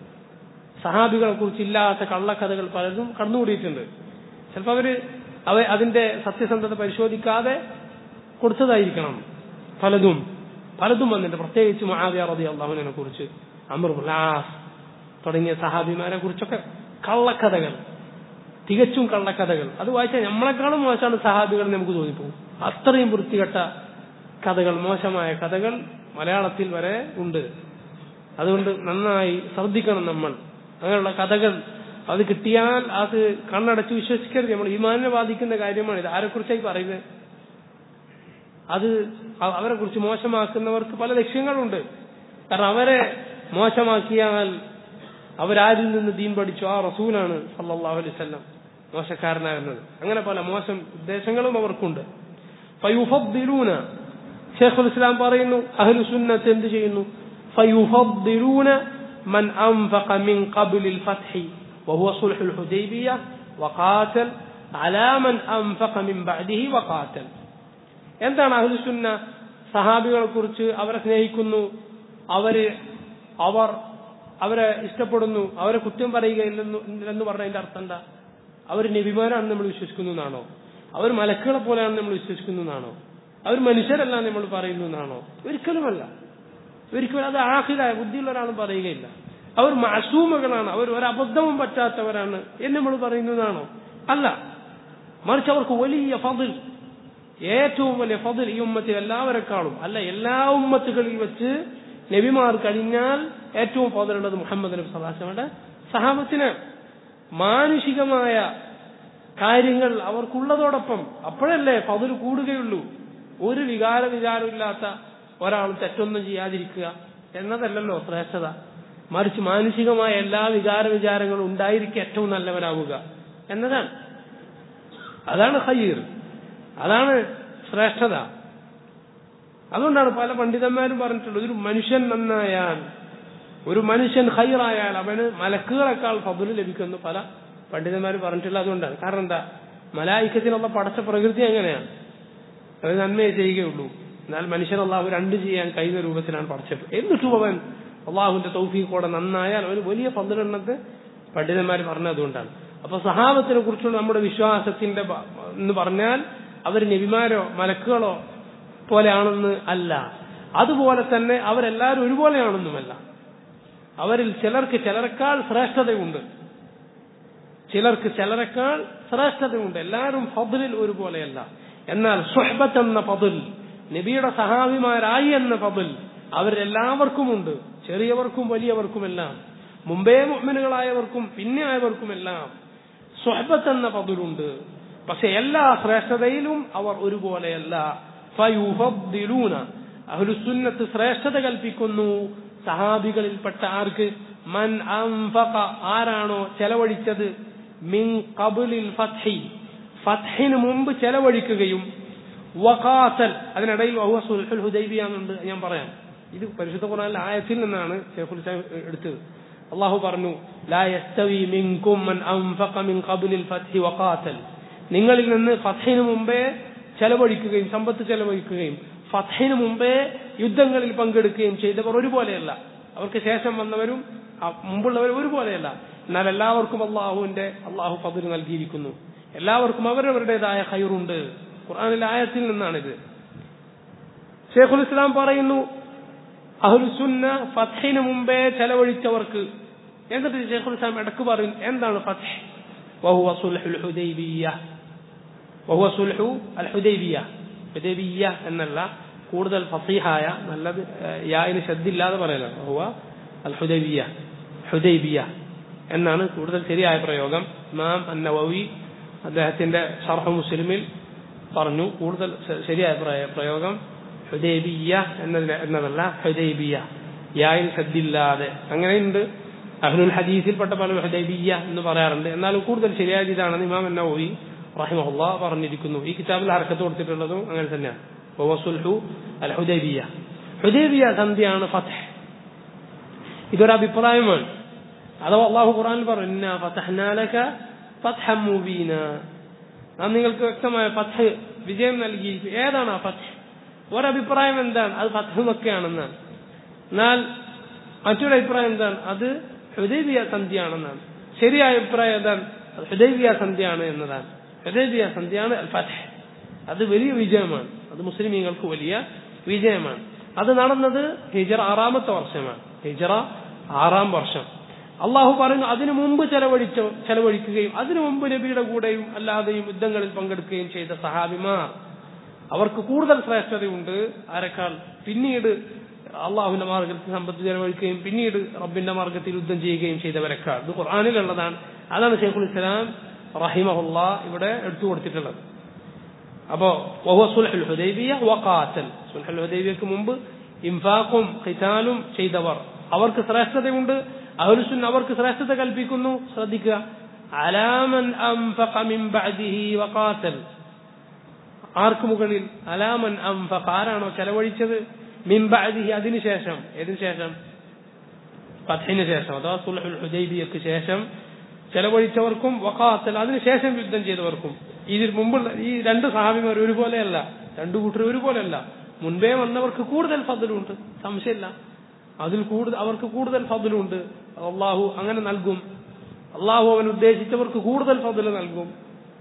സഹാബികളെ കുറിച്ച് ഇല്ലാത്ത കള്ളക്കഥകൾ പലതും കടന്നുകൂടിയിട്ടുണ്ട് ചിലപ്പോൾ അവര് അവ അതിന്റെ സത്യസന്ധത പരിശോധിക്കാതെ കൊടുത്തതായിരിക്കണം പലതും പലതും വന്നിട്ടുണ്ട് പ്രത്യേകിച്ച് മഹാവിയ റബി അള്ളാഹുവിനെ കുറിച്ച് അമർലാസ് തുടങ്ങിയ സഹാബിമാരെ കുറിച്ചൊക്കെ കള്ളക്കഥകൾ തികച്ചും കള്ളക്കഥകൾ അത് വായിച്ചാൽ നമ്മളെക്കാളും മോശമാണ് സഹാബികൾ നമുക്ക് തോന്നിപ്പോകും അത്രയും വൃത്തികെട്ട കഥകൾ മോശമായ കഥകൾ മലയാളത്തിൽ വരെ ഉണ്ട് അതുകൊണ്ട് നന്നായി ശ്രദ്ധിക്കണം നമ്മൾ അങ്ങനെയുള്ള കഥകൾ അത് കിട്ടിയാൽ അത് കണ്ണടച്ച് വിശ്വസിക്കരുത് നമ്മൾ ഈമാനിനെ ബാധിക്കുന്ന കാര്യമാണ് ഇത് ആരെക്കുറിച്ചായി പറയുന്നത് അത് അവരെ കുറിച്ച് മോശമാക്കുന്നവർക്ക് പല ലക്ഷ്യങ്ങളുണ്ട് കാരണം അവരെ മോശമാക്കിയാൽ അവരാരിൽ നിന്ന് ദീൻ പഠിച്ചു ആ റസൂലാണ് സല്ലല്ലാഹു അലൈഹി വസല്ലം മോശക്കാരനാകുന്നത് അങ്ങനെ പല മോശം ഉദ്ദേശങ്ങളും അവർക്കുണ്ട് ഫയുഫദ്ദിലൂന ഷേഖുൽ ഇസ്ലാം പറയുന്നു അഹ്ലു സുന്നത്ത് എന്ത് ചെയ്യുന്നു ഫയുഫദ്ദിലൂന من أنفق من قبل الفتح وهو صلح الحديبية وقاتل على من أنفق من بعده وقاتل എന്താണ് അഹ്ലുസുന്ന സഹാബികളെ കുറിച്ച് അവരെ സ്നേഹിക്കുന്നു അവര് അവർ അവരെ ഇഷ്ടപ്പെടുന്നു അവരെ കുറ്റം പറയുകയില്ലെന്ന് എന്ന് പറഞ്ഞതിന്റെ അർത്ഥം എന്താ അവർ നബിമാരാണെന്ന് നമ്മൾ വിശ്വസിക്കുന്നു എന്നാണോ അവർ മലക്കുകളെ പോലെയാണെന്ന് നമ്മൾ വിശ്വസിക്കുന്നു എന്നാണോ അവർ മനുഷ്യരല്ല നമ്മൾ പറയുന്നു എന്നാണോ ഒരിക്കലുമല്ല ഒരിക്കലും അത് ആഹിലായ ബുദ്ധിയുള്ള ഒരാളും പറയുകയില്ല അവർ മാസൂമകളാണ് അവർ ഒരബദ്ധവും പറ്റാത്തവരാണ് എന്ന് നമ്മൾ പറയുന്നതാണോ അല്ല മറിച്ച് അവർക്ക് വലിയ ഫതിൽ ഏറ്റവും വലിയ ഫതിൽ ഈ ഉമ്മത്തിൽ എല്ലാവരെക്കാളും അല്ല എല്ലാ ഉമ്മത്തുകളിൽ വെച്ച് നബിമാർ കഴിഞ്ഞാൽ ഏറ്റവും ഫതിലുള്ളത് മുഹമ്മദ് നബി സലാഹയുടെ സഹാബത്തിന് മാനുഷികമായ കാര്യങ്ങൾ അവർക്കുള്ളതോടൊപ്പം അപ്പോഴല്ലേ ഫതിൽ കൂടുകയുള്ളൂ ഒരു വികാര വിചാരമില്ലാത്ത ഒരാൾ തെറ്റൊന്നും ചെയ്യാതിരിക്കുക എന്നതല്ലല്ലോ ശ്രേഷ്ഠത മറിച്ച് മാനുഷികമായ എല്ലാ വികാര വിചാരങ്ങളും ഉണ്ടായിരിക്കും ഏറ്റവും നല്ലവരാവുക എന്നതാണ് അതാണ് ഹയ്യർ അതാണ് ശ്രേഷ്ഠത അതുകൊണ്ടാണ് പല പണ്ഡിതന്മാരും പറഞ്ഞിട്ടുള്ളത് ഒരു മനുഷ്യൻ നന്നായാൽ ഒരു മനുഷ്യൻ ഹൈറായാൽ അവന് മലക്കുകളെക്കാൾ ഫബുല് ലഭിക്കുമെന്ന് പല പണ്ഡിതന്മാർ പറഞ്ഞിട്ടുള്ളത് അതുകൊണ്ടാണ് കാരണം എന്താ മലായിക്കത്തിനുള്ള പടച്ച പ്രകൃതി എങ്ങനെയാണ് അത് നന്മയെ ചെയ്യുകയുള്ളൂ എന്നാൽ മനുഷ്യൻ അള്ളാഹു രണ്ട് ചെയ്യാൻ കഴിയുന്ന രൂപത്തിലാണ് പഠിച്ചത് എന്നിട്ടും അവൻ അള്ളാഹുവിന്റെ തൗഫീഖോടെ നന്നായാൽ അവന് വലിയ പന്തിലെണ്ണത്ത് പണ്ഡിതന്മാർ പറഞ്ഞതുകൊണ്ടാണ് അപ്പൊ സഹാബത്തിനെ കുറിച്ചുള്ള നമ്മുടെ വിശ്വാസത്തിന്റെ എന്ന് പറഞ്ഞാൽ അവർ നബിമാരോ മലക്കുകളോ പോലെയാണെന്ന് അല്ല അതുപോലെ തന്നെ അവരെല്ലാവരും ഒരുപോലെയാണെന്നുമല്ല അവരിൽ ചിലർക്ക് ചിലരെക്കാൾ ശ്രേഷ്ഠതയുണ്ട് ചിലർക്ക് ചിലരെക്കാൾ ശ്രേഷ്ഠതയുണ്ട് എല്ലാവരും ഫതിലിൽ ഒരുപോലെയല്ല എന്നാൽ സുഹബത്ത് എന്ന പതിൽ നബിയുടെ സഹാബിമാരായി എന്ന ഫബൽ അവരെല്ലാവർക്കുമുണ്ട് ചെറിയവർക്കും വലിയവർക്കുമെല്ലാം മുമ്പേ മുഅ്മിനുകളായവർക്കും പിന്നെ ആയവർക്കുമെല്ലാം സ്വഹബത്ത് എന്ന പതിലുണ്ട് പക്ഷെ എല്ലാ ശ്രേഷ്ഠതയിലും അവർ ഒരുപോലെയല്ല ഫയുഫദ്ദിലൂന അഹ്ലുസുന്നത്ത് ശ്രേഷ്ഠത കൽപ്പിക്കുന്നു സഹാബികളിൽപ്പെട്ട ആർക്ക് മൻ അൻഫഖ ആരാണോ ചെലവഴിച്ചത് മിൻ ഖബ്ലിൽ ഫത്ഹി ഫത്ഹിന് മുമ്പ് ചെലവഴിക്കുകയും വഖാത്തൽ അതിനിടയിൽ വഹുവ സുൽഹുൽ ഹുദൈബിയ എന്നുണ്ട് ഞാൻ പറയാം ഇത് പരിശുദ്ധ ഖുർആനിലെ ആയത്തിൽ നിന്നാണ് ഷെയ്ഖുൽ ഇസ്ലാം എടുത്തത് അള്ളാഹു പറഞ്ഞു ലാ യസ്തവി മിൻകും മൻ അൻഫഖ മിൻ ഖബ്ലിൽ ഫത്ഹി വഖാത്തൽ നിങ്ങളിൽ നിന്ന് ഫത്ഹിന് മുമ്പേ ചെലവഴിക്കുകയും സമ്പത്ത് ചെലവഴിക്കുകയും ഫത്ഹിന് മുമ്പേ യുദ്ധങ്ങളിൽ പങ്കെടുക്കുകയും ചെയ്തവർ ഒരുപോലെയല്ല അവർക്ക് ശേഷം വന്നവരും ആ മുമ്പുള്ളവരും ഒരുപോലെയല്ല എന്നാൽ എല്ലാവർക്കും അള്ളാഹുവിന്റെ അള്ളാഹു പതിര് നൽകിയിരിക്കുന്നു എല്ലാവർക്കും അവരവരുടേതായ ഹൈറുണ്ട് ഖുർആാനിലെ ആയത്തിൽ നിന്നാണിത് ഷേഖുൽ ഇസ്ലാം പറയുന്നു അഹുൽസുന്ന ഫത്ഹിന് മുമ്പേ ചെലവഴിച്ചവർക്ക് എന്നിട്ട് ഷേഖുൽ ഇസ്ലാം ഇടക്ക് പറയും എന്താണ് ഫത്ഹ് വഹുവ സുൽഹുൽ ഹുദൈബിയ്യ വഹുവ സുൽഹു അൽ ഹുദൈബിയ ഹുദൈബിയ്യ എന്നല്ല കൂടുതൽ ഫസീഹായ നല്ലത് യാതിന് ശ്രദ്ധില്ലാതെ പറയലാണ് വഹുവ അൽ ഹുദൈബിയ ഹുദൈബിയ എന്നാണ് കൂടുതൽ ശരിയായ പ്രയോഗം ഇമാം അന്നവവി അദ്ദേഹത്തിന്റെ ഷർഹ് മുസ്ലിമിൽ പറഞ്ഞു കൂടുതൽ ശരിയായ പ്രയോഗം ഹുദൈബിയ എന്നതിന് എന്നതല്ല ഹുദൈബിയ യായിൽ ശ്രദ്ധില്ലാതെ അങ്ങനെയുണ്ട് അഹ്ലുൽ ഹദീസിൽപ്പെട്ട പല ഹുദൈബിയ എന്ന് പറയാറുണ്ട് എന്നാലും കൂടുതൽ ശരിയായ ഇതാണെന്ന് ഇമാം എന്നവി റഹിമഹുല്ല പറഞ്ഞിരിക്കുന്നു ഈ കിതാബിൽ ഹർക്കത്ത് കൊടുത്തിട്ടുള്ളതും അങ്ങനെ തന്നെയാണ് വസുൽഹു അൽ ഹുദൈബിയ ഹുദൈബിയ സന്ധിയാണ് ഫത്ഹ് ഇതൊരു അഭിപ്രായമാണ് അഥവാ അള്ളാഹു ഖുറാനിൽ പറഞ്ഞു ഫതഹ്നാലക ഫത്ഹം മുബീന നാം നിങ്ങൾക്ക് വ്യക്തമായ ഫത്ഹ് വിജയം നൽകിയിരിക്കും ഏതാണ് ആ ഫത്ഹ് ഒരഭിപ്രായം എന്താണ് അത് ഫത്ഹ് മക്കയാണെന്നാണ് എന്നാൽ മറ്റൊരു അഭിപ്രായം എന്താണ് അത് ഹുദൈബിയ സന്ധിയാണെന്നാണ് ശരിയായ അഭിപ്രായം എന്താണ് അത് ഹുദൈബിയ സന്ധിയാണ് എന്നതാണ് ഹുദൈബിയ സന്ധിയാണ് അൽ ഫത്ഹ് അത് വലിയ വിജയമാണ് അത് മുസ്ലിമീങ്ങൾക്ക് വലിയ വിജയമാണ് അത് നടന്നത് ഹിജറ ആറാമത്തെ വർഷമാണ് ഹിജറ ആറാം വർഷം അള്ളാഹു പറയുന്നു അതിനു മുമ്പ് ചെലവഴിച്ച ചെലവഴിക്കുകയും അതിനു മുമ്പ് നബിയുടെ കൂടെയും അല്ലാതെയും യുദ്ധങ്ങളിൽ പങ്കെടുക്കുകയും ചെയ്ത സഹാബിമാർ അവർക്ക് കൂടുതൽ ശ്രേഷ്ഠതയുണ്ട് ആരെക്കാൾ പിന്നീട് അള്ളാഹുവിന്റെ മാർഗത്തിൽ സമ്പത്ത് ചെലവഴിക്കുകയും പിന്നീട് റബ്ബിന്റെ മാർഗത്തിൽ യുദ്ധം ചെയ്യുകയും ചെയ്തവരെക്കാൾ ഇത് ഖുർആാനിലുള്ളതാണ് അതാണ് ഷെയ്ഖുൽ ഇസ്ലാം റഹിമഹുല്ല ഇവിടെ എടുത്തു കൊടുത്തിട്ടുള്ളത് അപ്പോ വഹുവ സുൽഹുൽ ഹുദൈബിയ വഖാത്തൽ സുൽഹുൽ ഹുദൈബിയക്ക് മുമ്പ് ഇംഫാഖും ഖിതാലും ചെയ്തവർ അവർക്ക് ശ്രേഷ്ഠതയുണ്ട് അഹ്ലുസുന്ന അവർക്ക് ശ്രേഷ്ഠത കൽപ്പിക്കുന്നു ശ്രദ്ധിക്കുക അലാമൻ അംഫഖ മിൻ ബഅദിഹി വഖാത്തൽ ആർക്ക് മുകളിൽ അലാമൻ അംഫഖ ആരാണോ ചെലവഴിച്ചത് മിൻ ബഅദിഹി അതിനുശേഷം ഏതിനു ശേഷം ഫത്ഹിന് ശേഷം അഥവാ സുൽഹുൽ ഹുദൈബിയക്ക് ശേഷം ചെലവഴിച്ചവർക്കും വഖാത്തൽ അതിനുശേഷം യുദ്ധം ചെയ്തവർക്കും ഇതിൽ മുമ്പുള്ള ഈ രണ്ട് സഹാബിമാർ ഒരുപോലെയല്ല രണ്ടു കൂട്ടർ ഒരുപോലെയല്ല മുൻപേ വന്നവർക്ക് കൂടുതൽ ഫضലുണ്ട് സംശയമില്ല അതിൽ കൂടുതൽ അവർക്ക് കൂടുതൽ ഫضലുണ്ട് അള്ളാഹു അങ്ങനെ നൽകും അള്ളാഹു അവൻ ഉദ്ദേശിച്ചവർക്ക് കൂടുതൽ ഫضൽ നൽകും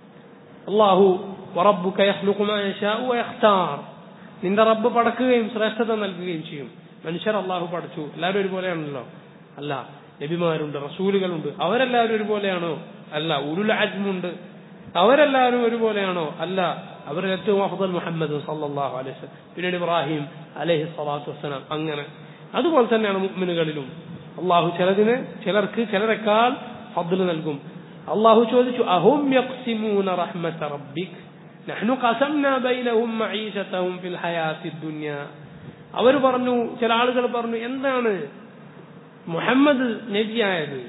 അള്ളാഹു വറബ്ബുക യഖ്ലുഖു മാ യശാഉ വയഖ്താർ നിന്റെ റബ്ബ് പടക്കുകയും ശ്രേഷ്ഠത നൽകുകയും ചെയ്യും മനുഷ്യർ അള്ളാഹു പടച്ചു എല്ലാവരും ഒരുപോലെയാണല്ലോ അല്ല നബിമാരുണ്ട് റസൂലുകളുണ്ട് അവരെല്ലാവരും ഒരുപോലെയാണോ അല്ല ഉരുൾ അജ്മുണ്ട് അവരെല്ലാവരും ഒരുപോലെയാണോ അല്ല അവരിൽ ഏറ്റവും അഫ്ദൽ മുഹമ്മദ് സല്ലല്ലാഹു അലൈഹി വസല്ലം പിന്നീട് ഇബ്രാഹിം അലൈഹി സ്വലാത്തു വസ്സലാം അങ്ങനെ അതുപോലെ തന്നെയാണ് മുഅ്മിനുകളിലും അള്ളാഹു ചിലതിന് ചിലർക്ക് ചിലരെക്കാൾ ഫضൽ നൽകും അള്ളാഹു ചോദിച്ചു അഹും യഖ്സിമൂന റഹ്മത റബ്ബിക് നഹ്നു ഖസംനാ ബൈനഹും മഈശതഹും ഫിൽ ഹയാത്തി ദുനിയ അവർ പറഞ്ഞു ചില ആളുകൾ പറഞ്ഞു എന്താണ് മുഹമ്മദ് നബിയായത്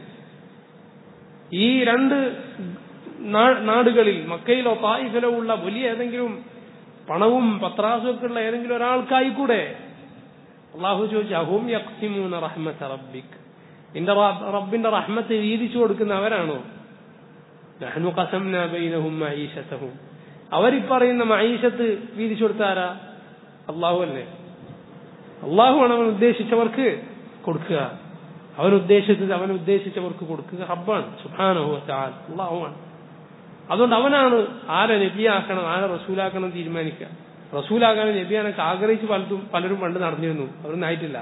ഈ രണ്ട് നാടുകളിൽ മക്കയിലോ തായിഫിലോ ഉള്ള വലിയ ഏതെങ്കിലും പണവും പത്രാസും ഒക്കെ ഉള്ള ഏതെങ്കിലും ഒരാൾക്കായി കൂടെ അള്ളാഹു ചോദിച്ചു അഹും യക്സിമൂന റഹ്മത്ത് റബ്ബിക് നിന്റെ റബ്ബിന്റെ റഹ്മത്ത് വീതിച്ചു കൊടുക്കുന്ന അവരാണോ നഹ്നു ഖസംന ബൈനഹും മഈശതഹും അവരീ പറയുന്ന മഈശത്ത് വീതിച്ചു കൊടുത്താരാ അള്ളാഹു അല്ലേ അള്ളാഹുവാണ് അവൻ ഉദ്ദേശിച്ചവർക്ക് കൊടുക്കുക അവൻ ഉദ്ദേശിച്ചത് അവൻ ഉദ്ദേശിച്ചവർക്ക് കൊടുക്കുക റബ്ബാണ് സുഹാനഹു അള്ളാഹുവാണ് അതുകൊണ്ട് അവനാണ് ആരെ നബിയാക്കണം ആരെ റസൂലാക്കണം തീരുമാനിക്കുക റസൂലാകാൻ നബിയാനൊക്കെ ആഗ്രഹിച്ച് പലതും പലരും പണ്ട് നടന്നിരുന്നു അവരൊന്നും ആയിട്ടില്ല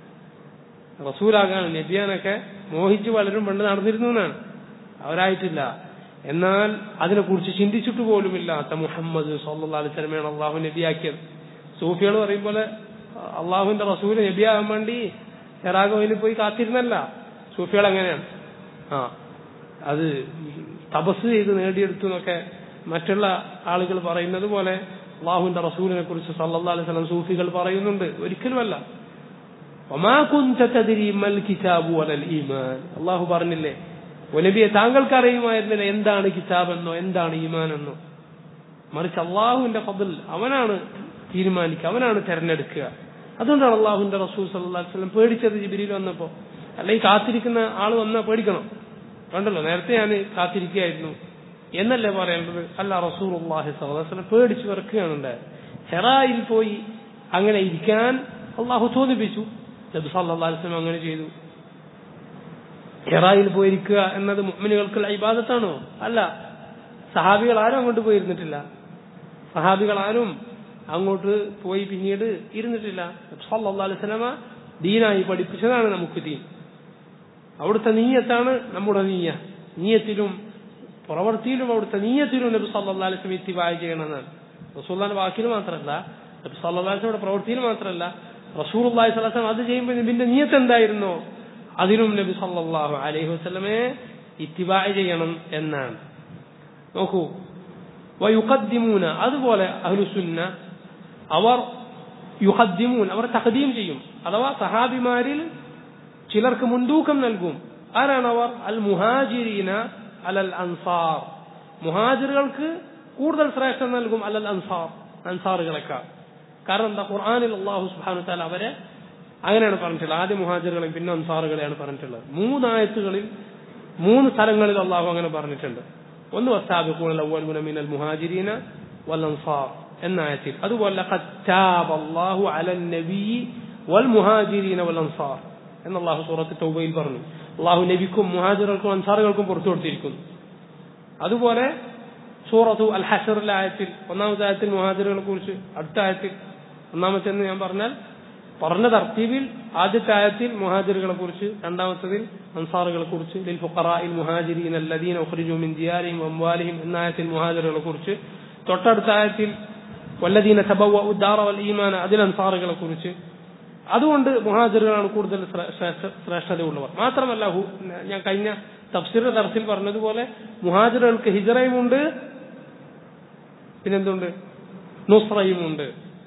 റസൂലാകാൻ നബിയാനൊക്കെ മോഹിച്ച് പലരും പണ്ട് നടന്നിരുന്നു എന്നാണ് അവരായിട്ടില്ല എന്നാൽ അതിനെക്കുറിച്ച് ചിന്തിച്ചിട്ട് പോലുമില്ലാത്ത മുഹമ്മദ് സല്ലാ അലൈഹി സ്വലമയാണ് അള്ളാഹു നബിയാക്കിയത് സൂഫികൾ പറയും പോലെ അള്ളാഹുവിന്റെ റസൂല് നബിയാകാൻ വേണ്ടി ഹെറാഗോയിൽ പോയി കാത്തിരുന്നല്ല സൂഫികൾ അങ്ങനെയാണ് ആ അത് തപസ് ചെയ്ത് നേടിയെടുത്തു എന്നൊക്കെ മറ്റുള്ള ആളുകൾ പറയുന്നത് പോലെ അള്ളാഹുവിന്റെ റസൂലിനെ കുറിച്ച് സല്ലാ അലൈഹി സ്വലം സൂഫികൾ പറയുന്നുണ്ട് ഒരിക്കലുമല്ല അള്ളാഹു പറഞ്ഞില്ലേ ഒനബിയെ താങ്കൾക്ക് അറിയുമായിരുന്നില്ല എന്താണ് കിതാബെന്നോ എന്താണ് ഈമാൻ എന്നോ മറിച്ച് അള്ളാഹുവിന്റെ ഫضൽ അവനാണ് തീരുമാനിക്കുക അവനാണ് തെരഞ്ഞെടുക്കുക അതുകൊണ്ടാണ് അള്ളാഹുവിന്റെ റസൂൽ സല്ലാ വസ്ലം പേടിച്ചത് ജിബിരിയിൽ വന്നപ്പോ അല്ലെങ്കിൽ കാത്തിരിക്കുന്ന ആൾ വന്നാൽ പേടിക്കണം കണ്ടല്ലോ നേരത്തെ ഞാൻ കാത്തിരിക്കുകയായിരുന്നു എന്നല്ലേ പറയേണ്ടത് അല്ല റസൂൽ അള്ളാഹി സല്ലാസ്ലം പേടിച്ച് വിറക്കുകയാണ് ഉണ്ടായത് ഹെറായിൽ പോയി അങ്ങനെ ഇരിക്കാൻ അള്ളാഹു തോന്നിപ്പിച്ചു നബി സല്ലാ വസ്ലം അങ്ങനെ ചെയ്തു ഹെറായിൽ പോയിരിക്കുക എന്നത് മുഅ്മിനുകൾക്കുള്ള ഇബാദത്താണോ അല്ല സഹാബികൾ ആരും അങ്ങോട്ട് പോയിരുന്നിട്ടില്ല സഹാബികൾ ആരും അങ്ങോട്ട് പോയി പിന്നീട് ഇരുന്നിട്ടില്ല സല്ലാ അലൈവലമ ദീനായി പഠിപ്പിച്ചതാണ് നമുക്ക് ദീൻ അവിടുത്തെ നീയത്താണ് നമ്മുടെ നീയ നീയത്തിലും പ്രവൃത്തിയിലും അവിടുത്തെ നീയത്തിലും നബി സല്ലാ അലൈഹി ഇത്തിവായ ചെയ്യണമെന്നാണ് റസൂല്ലാന്റെ വാക്കിൽ മാത്രമല്ല നബി സല്ലാ അലൈഹിയുടെ പ്രവൃത്തിയിൽ മാത്രമല്ല റസൂൽ അള്ളാഹി സ്വലാസം അത് ചെയ്യുമ്പോൾ നബിന്റെ നീയത്ത് എന്തായിരുന്നോ അതിനും നബി സല്ലാഹു അലൈഹി വസ്ലമെ ഇത്തിവായ ചെയ്യണം എന്നാണ് നോക്കൂ വയുഖദ്ദിമൂന അതുപോലെ അഹ്ലുസുന്ന അവർ യുഹദ്ദിമൂൻ അവർ തഖദീം ചെയ്യും അഥവാ സഹാബിമാരിൽ ചിലർക്ക് മുൻതൂക്കം നൽകും ആരാണ് അവർ അൽ മുഹാജിരീന അലൽ അൻസാർ മുഹാജിറുകൾക്ക് കൂടുതൽ ശ്രേഷ്ഠം നൽകും അലൽ അൻസാർ അൻസാറുകളെക്കാൾ കാരണം എന്താ ഖുർആാനിൽ അള്ളാഹു സുബാനു താല അവരെ അങ്ങനെയാണ് പറഞ്ഞിട്ടുള്ളത് ആദ്യം മുഹാജിറുകളെയും പിന്നെ അൻസാറുകളെയാണ് പറഞ്ഞിട്ടുള്ളത് മൂന്നായത്തുകളിൽ മൂന്ന് സ്ഥലങ്ങളിൽ അള്ളാഹു അങ്ങനെ പറഞ്ഞിട്ടുണ്ട് ഒന്ന് വസ്താബിഖൂന الأولون من المهاجرين والأنصار എന്ന ആയത്തിൽ അതുപോലെ قد تاب الله على النبي والمهاجرين والأنصار എന്ന് അള്ളാഹു സൂറത്ത് തൗബയിൽ പറഞ്ഞു അള്ളാഹു നബിക്കും മുഹാജിറുകൾക്കും അൻസാറുകൾക്കും പുറത്തു കൊടുത്തിരിക്കുന്നു അതുപോലെ സൂറത്തു അൽ ഹഷറിലെ ആയത്തിൽ ഒന്നാമത്തെ ആയത്തിൽ മുഹാജിറുകളെ കുറിച്ച് അടുത്ത ആയത്തിൽ ഒന്നാമത്തെ ഞാൻ പറഞ്ഞാൽ പറഞ്ഞ തർത്തീബിൽ ആദ്യത്തെ ആയത്തിൽ മുഹാജിറുകളെ കുറിച്ച് രണ്ടാമത്തതിൽ അൻസാറുകളെ കുറിച്ച് ലിൽ ഫുഖറാഇൽ മുഹാജിരീൻ അല്ലദീന ഉഖ്രിജു മിൻ ദിയാരിഹിം വഅംവാലിഹിം എന്ന ആയത്തിൽ മുഹാജിറുകളെ കുറിച്ച് തൊട്ടടുത്ത ആയത്തിൽ വല്ലദീന തബവ്വഉ ഉദ്ദാറ വൽ ഈമാന അതിൽ അൻസാറുകളെ കുറിച്ച് അതുകൊണ്ട് മുഹാജിറുകളാണ് കൂടുതൽ ശ്രേഷ്ഠതയുള്ളവർ മാത്രമല്ല ഞാൻ കഴിഞ്ഞ തഫ്സീർ ദർസിൽ പറഞ്ഞതുപോലെ മുഹാജിറുകൾക്ക് ഹിജറയുമുണ്ട് പിന്നെന്തുണ്ട് നുസ്രയുമുണ്ട്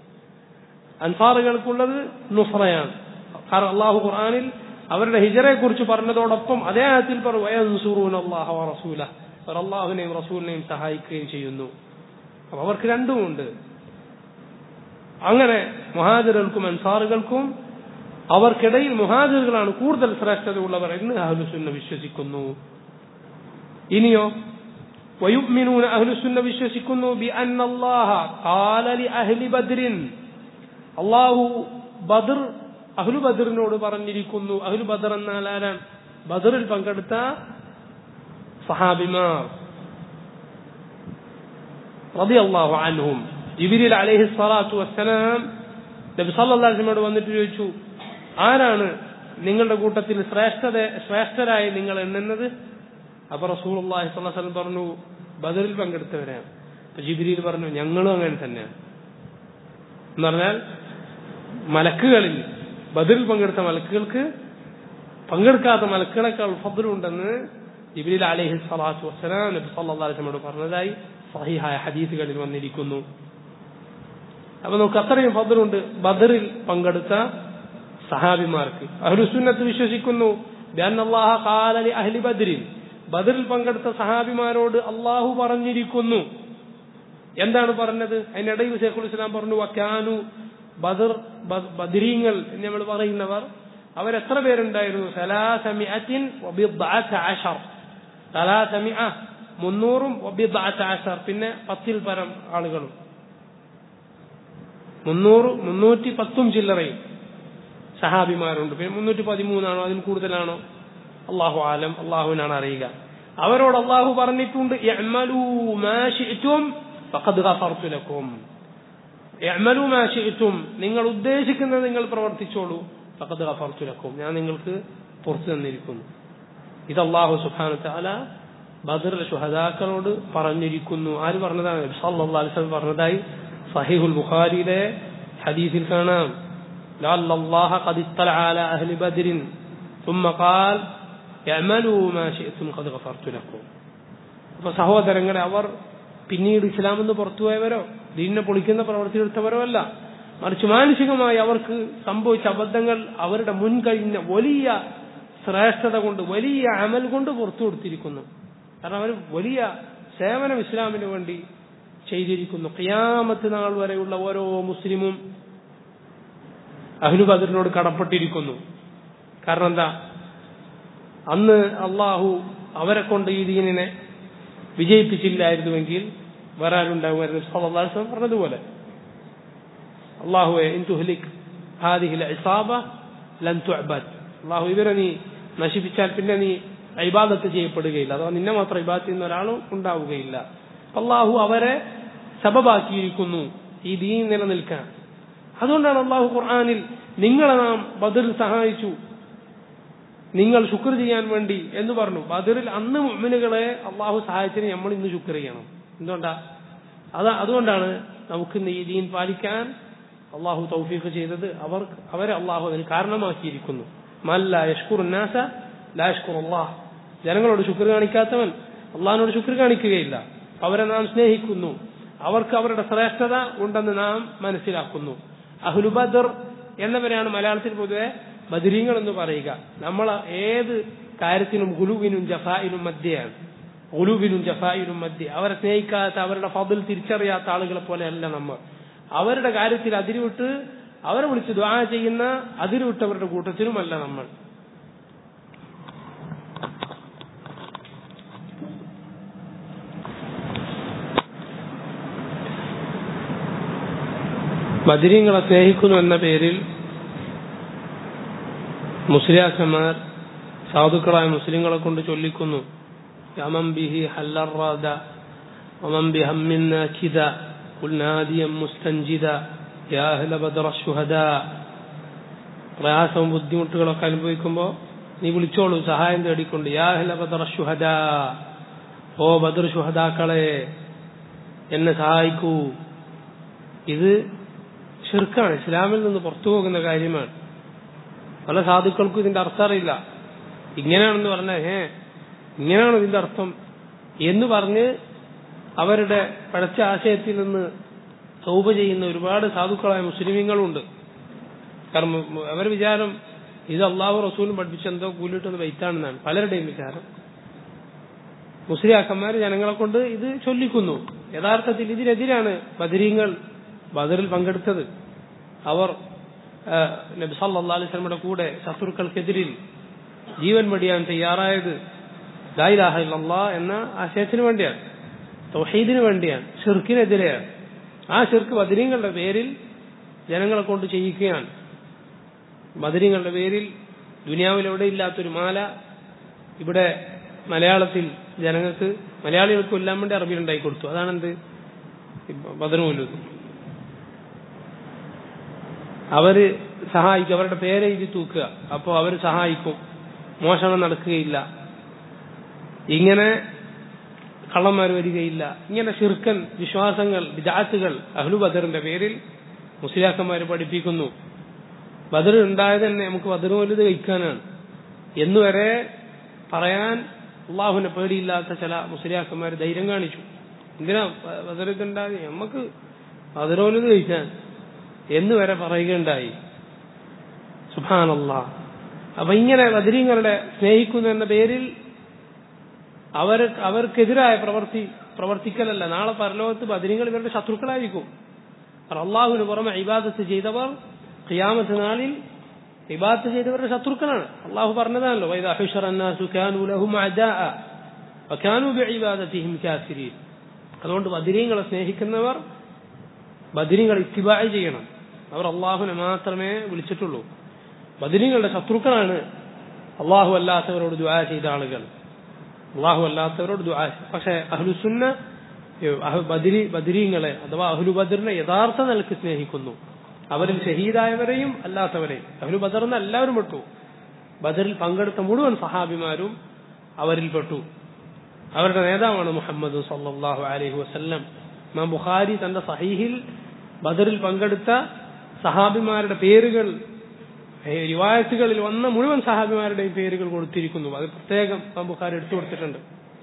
അൻസാറുകൾക്കുള്ളത് നുസ്രയാണ് കാരണം അള്ളാഹു ഖുർആാനിൽ അവരുടെ ഹിജറയെ കുറിച്ച് പറഞ്ഞതോടൊപ്പം അതേ ആയത്തിൽ പറഞ്ഞു അള്ളാഹ റസൂല അവർ അള്ളാഹുവിനെയും റസൂലിനെയും സഹായിക്കുകയും ചെയ്യുന്നു അപ്പൊ അവർക്ക് രണ്ടുമുണ്ട് അങ്ങനെ മുഹാജിറുകൾക്കും അൻസാറുകൾക്കും അവർക്കിടയിൽ മുഹാജിറുകളാണ് കൂടുതൽ ശ്രേഷ്ഠതയുള്ളവർ എന്ന് അഹ്ലുസുന്ന വിശ്വസിക്കുന്നു ഇനിയോ ويؤمنون أهل السنة വിശ്വസിക്കുന്നു بأن الله قال لأهل بدر അള്ളാഹു ബദർ അഹ്ലു ബദറിനോട് പറഞ്ഞിരിക്കുന്നു അഹ്ലു ബദർ എന്നാൽ ആരാണ് ബദറിൽ പങ്കെടുത്ത സഹാബിമാർ റതി അള്ളാഹു അൻഹും ജിബിരിൽ അലൈഹി സ്വലാത്തു വസ്സലാം നബി സല്ലാസ്മയോട് വന്നിട്ട് ചോദിച്ചു ആരാണ് നിങ്ങളുടെ കൂട്ടത്തിൽ ശ്രേഷ്ഠത ശ്രേഷ്ഠരായി നിങ്ങൾ എണ്ണുന്നത് അപ്പൊ റസൂൽ അള്ളാഹി സ്വലം പറഞ്ഞു ബദറിൽ പങ്കെടുത്തവരാണ് അപ്പൊ ജിബിരിയിൽ പറഞ്ഞു ഞങ്ങളും അങ്ങനെ തന്നെയാണ് എന്ന് പറഞ്ഞാൽ മലക്കുകളിൽ ബദറിൽ പങ്കെടുത്ത മലക്കുകൾക്ക് പങ്കെടുക്കാത്ത മലക്കുകളെക്കാൾ ഫضലുണ്ടെന്ന് ജിബിലിൽ അലൈഹി സ്വലാത്തു വസ്സലാം നബി സല്ലല്ലാഹു അലൈഹി വസല്ലം പറഞ്ഞതായി സഹിഹായ ഹദീസുകളിൽ വന്നിരിക്കുന്നു അപ്പൊ നമുക്ക് അത്രയും ഫضലുണ്ട് ബദറിൽ പങ്കെടുത്ത സഹാബിമാർക്ക് അഹ്ലുസുന്നത്ത് വിശ്വസിക്കുന്നു ബിഅന്നല്ലാഹ ഖാല ലി അഹ്ലി ബദ്രിൻ ബദറിൽ പങ്കെടുത്ത സഹാബിമാരോട് അള്ളാഹു പറഞ്ഞിരിക്കുന്നു എന്താണ് പറഞ്ഞത് അതിനിടയിൽ ഷെയ്ഖുൽ ഇസ്ലാം പറഞ്ഞു വക്കാനു ബദർ ബദരീങ്ങൾ എന്ന് നമ്മൾ പറയുന്നവർ അവരെത്ര പേരുണ്ടായിരുന്നു സലാസമിഅത്തിൻ സലാസമിഅ മുന്നൂറും അഷർ പിന്നെ പത്തിൽ പരം ആളുകളും മുന്നൂറ് മുന്നൂറ്റി പത്തും ചില്ലറയും സഹാബിമാരുണ്ട് പിന്നെ മുന്നൂറ്റി പതിമൂന്നാണോ അതിന് കൂടുതലാണോ അള്ളാഹു ആലം അള്ളാഹുവിനാണ് അറിയുക അവരോട് അള്ളാഹു പറഞ്ഞിട്ടുണ്ട് നിങ്ങൾ ഉദ്ദേശിക്കുന്നത് നിങ്ങൾ പ്രവർത്തിച്ചോളൂ ഫഖദ് ഗഫർത്തുലക്കും ഞാൻ നിങ്ങൾക്ക് പുറത്തു തന്നിരിക്കുന്നു ഇത് അള്ളാഹു സുഖാന താല ബദർ ഷുഹദാക്കളോട് പറഞ്ഞിരിക്കുന്നു ആര് പറഞ്ഞതാണ് സല്ലല്ലാഹു അലൈഹി വസല്ലം പറഞ്ഞതായി സഹീഹുൽ ബുഖാരിയിലെ ഹദീസിൽ കാണാം لعل الله قد اطلع على أهل بدر ثم قال اعملوا ما شئتم قد غفرت لكم അപ്പൊ സഹോദരങ്ങളെ അവർ പിന്നീട് ഇസ്ലാം എന്ന് പുറത്തുപോയവരോ ദീനിനെ പൊളിക്കുന്ന പ്രവൃത്തി എടുത്തവരോ അല്ല മറിച്ച് മാനസികമായി അവർക്ക് സംഭവിച്ച അബദ്ധങ്ങൾ അവരുടെ മുൻകഴിഞ്ഞ വലിയ ശ്രേഷ്ഠത കൊണ്ട് വലിയ അമൽ കൊണ്ട് പുറത്തു കൊടുത്തിരിക്കുന്നു കാരണം അവർ വലിയ സേവനം ഇസ്ലാമിന് വേണ്ടി ചെയ്തിരിക്കുന്നു ഖിയാമത്ത് നാൾ വരെയുള്ള ഓരോ മുസ്ലിമും അഹ്ലു ബദറിനോട് കടപ്പെട്ടിരിക്കുന്നു കാരണം എന്താ അന്ന് അള്ളാഹു അവരെ കൊണ്ട് ഈ ദീനിനെ വിജയിപ്പിച്ചില്ലായിരുന്നുവെങ്കിൽ വേറെ ആരുണ്ടാകുമായിരുന്നു സല്ലല്ലാഹു പറഞ്ഞതുപോലെ അള്ളാഹുവെ ഇൻ തുഹ്ലിക് ഹാദിഹിൽ ഇസാബ ലൻ തുഅബദ് അള്ളാഹു ഇവരെ നീ നശിപ്പിച്ചാൽ പിന്നെ നീ ഇബാദത്ത് ചെയ്യപ്പെടുകയില്ല അഥവാ നിന്നെ മാത്രം ഇബാദത്ത് ചെയ്യുന്ന ഒരാളും ഉണ്ടാവുകയില്ല അള്ളാഹു അവരെ സബബാക്കിയിരിക്കുന്നു ഈ ദീൻ നിലനിൽക്കാൻ അതുകൊണ്ടാണ് അള്ളാഹു ഖുർആാനിൽ നിങ്ങളെ നാം ബദറിൽ സഹായിച്ചു നിങ്ങൾ ശുക്ർ ചെയ്യാൻ വേണ്ടി എന്ന് പറഞ്ഞു ബദറിൽ അന്ന് മുഅ്മിനുകളെ അള്ളാഹു സഹായിച്ചതിന് നമ്മൾ ഇന്ന് ശുക്ർ ചെയ്യണം എന്തുകൊണ്ടാ അത് അതുകൊണ്ടാണ് നമുക്ക് ഇന്ന് ഈ ദീൻ പാലിക്കാൻ അള്ളാഹു തൗഫീഖ് ചെയ്തത് അവർ അവരെ അള്ളാഹു അതിന് കാരണമാക്കിയിരിക്കുന്നു മല്ല യഷ്കുർ നാസ ലാ യഷ്കുർ അള്ളാഹ് ജനങ്ങളോട് ശുക്ർ കാണിക്കാത്തവൻ അള്ളാഹിനോട് ശുക്ർ കാണിക്കുകയില്ല അവരെ നാം സ്നേഹിക്കുന്നു അവർക്ക് അവരുടെ ശ്രേഷ്ഠത ഉണ്ടെന്ന് നാം മനസ്സിലാക്കുന്നു അഹ്ലുബദർ എന്നവരെയാണ് മലയാളത്തിൽ പൊതുവെ ബദരീങ്ങൾ എന്ന് പറയുക നമ്മൾ ഏത് കാര്യത്തിനും ഗുലുവിനും ജഫായിനും മധ്യയാണ് ഗുലുവിനും ജഫായിനും മധ്യ അവരെ സ്നേഹിക്കാത്ത അവരുടെ ഫതിൽ തിരിച്ചറിയാത്ത ആളുകളെ പോലെയല്ല നമ്മൾ അവരുടെ കാര്യത്തിൽ അതിരുവിട്ട് അവരെ വിളിച്ച് ദ്വാ ചെയ്യുന്ന അതിരുവിട്ടവരുടെ കൂട്ടത്തിലുമല്ല നമ്മൾ ബദരീങ്ങളെ സ്നേഹിക്കുന്നു എന്ന പേരിൽ മുസ്ലിയാക്കന്മാർ സാധുക്കളായ മുസ്ലിങ്ങളെ കൊണ്ട് ചൊല്ലിക്കുന്നു യമം ബിഹി ഹല്ലറാദ ومن بهم ناكدا قل ناديا مستنجدا يا أهل بدر الشهداء പ്രയാസവും ബുദ്ധിമുട്ടുകളൊക്കെ അനുഭവിക്കുമ്പോൾ നീ വിളിച്ചോളൂ സഹായം തേടിക്കൊണ്ട് യാ അഹ്ല ബദർ ഷുഹദ ഓ ബദർ ഷുഹദാക്കളെ എന്നെ സഹായിക്കൂ ഇത് ഷിർക്കാണ് ഇസ്ലാമിൽ നിന്ന് പുറത്തു പോകുന്ന കാര്യമാണ് പല സാധുക്കൾക്കും ഇതിന്റെ അർത്ഥം അറിയില്ല ഇങ്ങനെയാണെന്ന് പറഞ്ഞാൽ ഏ ഇങ്ങനെയാണ് ഇതിന്റെ അർത്ഥം എന്ന് പറഞ്ഞ് അവരുടെ പഴച്ച ആശയത്തിൽ നിന്ന് സൗപ ചെയ്യുന്ന ഒരുപാട് സാധുക്കളായ മുസ്ലിമീങ്ങളുണ്ട് കാരണം അവർ വിചാരം ഇത് അള്ളാഹു റസൂലും പഠിപ്പിച്ച എന്തോ കൂലിട്ടെന്ന് വൈത്താണെന്നാണ് പലരുടെയും വിചാരം മുസ്ലിയാക്കന്മാർ ജനങ്ങളെ കൊണ്ട് ഇത് ചൊല്ലിക്കുന്നു യഥാർത്ഥത്തിൽ ഇതിനെതിരാണ് ബദരീങ്ങൾ ബദറിൽ പങ്കെടുത്തത് അവർ നബി സല്ലാ അലിസ്ലമിയുടെ കൂടെ ശത്രുക്കൾക്കെതിരിൽ ജീവൻ വെടിയാൻ തയ്യാറായത് ലായിലാഹ ഇല്ലല്ലാ എന്ന ആശയത്തിന് വേണ്ടിയാണ് തൗഹീദിന് വേണ്ടിയാണ് ഷിർക്കിനെതിരെയാണ് ആ ഷിർക്ക് ബദരീങ്ങളുടെ പേരിൽ ജനങ്ങളെ കൊണ്ട് ചെയ്യിക്കുകയാണ് ബദരീങ്ങളുടെ പേരിൽ ദുനിയാവിൽ എവിടെ ഇല്ലാത്തൊരു മാല ഇവിടെ മലയാളത്തിൽ ജനങ്ങൾക്ക് മലയാളികൾക്ക് കൊല്ലാൻ വേണ്ടി അറബിയിൽ ഉണ്ടാക്കി കൊടുത്തു അതാണെന്ത് ബദറുമല്ലത് അവര് സഹായിക്കും അവരുടെ പേരെ എഴുതി തൂക്കുക അപ്പോൾ അവർ സഹായിക്കും മോഷണം നടക്കുകയില്ല ഇങ്ങനെ കള്ളന്മാർ വരികയില്ല ഇങ്ങനെ ഷിർക്കൻ വിശ്വാസങ്ങൾ വിദാത്തുകൾ അഹ്ലു ബദറിന്റെ പേരിൽ മുസ്ലിയാക്കന്മാർ പഠിപ്പിക്കുന്നു ബദർ ഉണ്ടായത് തന്നെ നമുക്ക് ബദർ വലുത് കഴിക്കാനാണ് എന്നുവരെ പറയാൻ അള്ളാഹുവിനെ പേടിയില്ലാത്ത ചില മുസ്ലിയാക്കന്മാർ ധൈര്യം കാണിച്ചു എന്തിനാ ബദറിത് ഉണ്ടായി നമുക്ക് ബദർ വലുത് കഴിക്കാൻ എന്ന് വരെ പറയുകയുണ്ടായി സുഭാനല്ല അപ്പൊ ഇങ്ങനെ ബദരീങ്ങളുടെ സ്നേഹിക്കുന്നു എന്ന പേരിൽ അവർ അവർക്കെതിരായ പ്രവർത്തി പ്രവർത്തിക്കലല്ല നാളെ പരലോകത്ത് ബദരീങ്ങൾ ഇവരുടെ ശത്രുക്കളായിരിക്കും അള്ളാഹുവിന് പുറമെ ഇബാദത്ത് ചെയ്തവർ ഖിയാമത്ത് നാളിൽ ഇബാദത്ത് ചെയ്തവരുടെ ശത്രുക്കളാണ് അള്ളാഹു പറഞ്ഞതാണല്ലോ അതുകൊണ്ട് ബദരീങ്ങളെ സ്നേഹിക്കുന്നവർ ബദരീങ്ങൾ ഇത്തിബായ് ചെയ്യണം അവർ അള്ളാഹുവിനെ മാത്രമേ വിളിച്ചിട്ടുള്ളൂ ബദരീങ്ങളുടെ ശത്രുക്കളാണ് അള്ളാഹു അല്ലാത്തവരോട് ദുആ ചെയ്ത ആളുകൾ അള്ളാഹു അല്ലാത്തവരോട് ദുആ പക്ഷെ അഹ്ലുസുന്ന ബദരി ബദരീങ്ങളെ അഥവാ അഹ്ലു ബദറിനെ യഥാർത്ഥ നിലക്ക് സ്നേഹിക്കുന്നു അവരിൽ ഷഹീദായവരെയും അല്ലാത്തവരെയും അഹ്ലു ബദർന്ന് എല്ലാവരും പെട്ടു ബദറിൽ പങ്കെടുത്ത മുഴുവൻ സഹാബിമാരും അവരിൽ പെട്ടു അവരുടെ നേതാവാണ് മുഹമ്മദ് സല്ലാഹു അലൈഹി വസല്ലം ഇമാം ബുഖാരി തന്റെ സഹീഹിൽ ബദറിൽ പങ്കെടുത്ത സഹാബിമാരുടെ പേരുകൾ റിവായത്തുകളിൽ വന്ന മുഴുവൻ സഹാബിമാരുടെയും പേരുകൾ കൊടുത്തിരിക്കുന്നു അത് പ്രത്യേകം ഇമാം ബുഖാരി എടുത്തു കൊടുത്തിട്ടുണ്ട്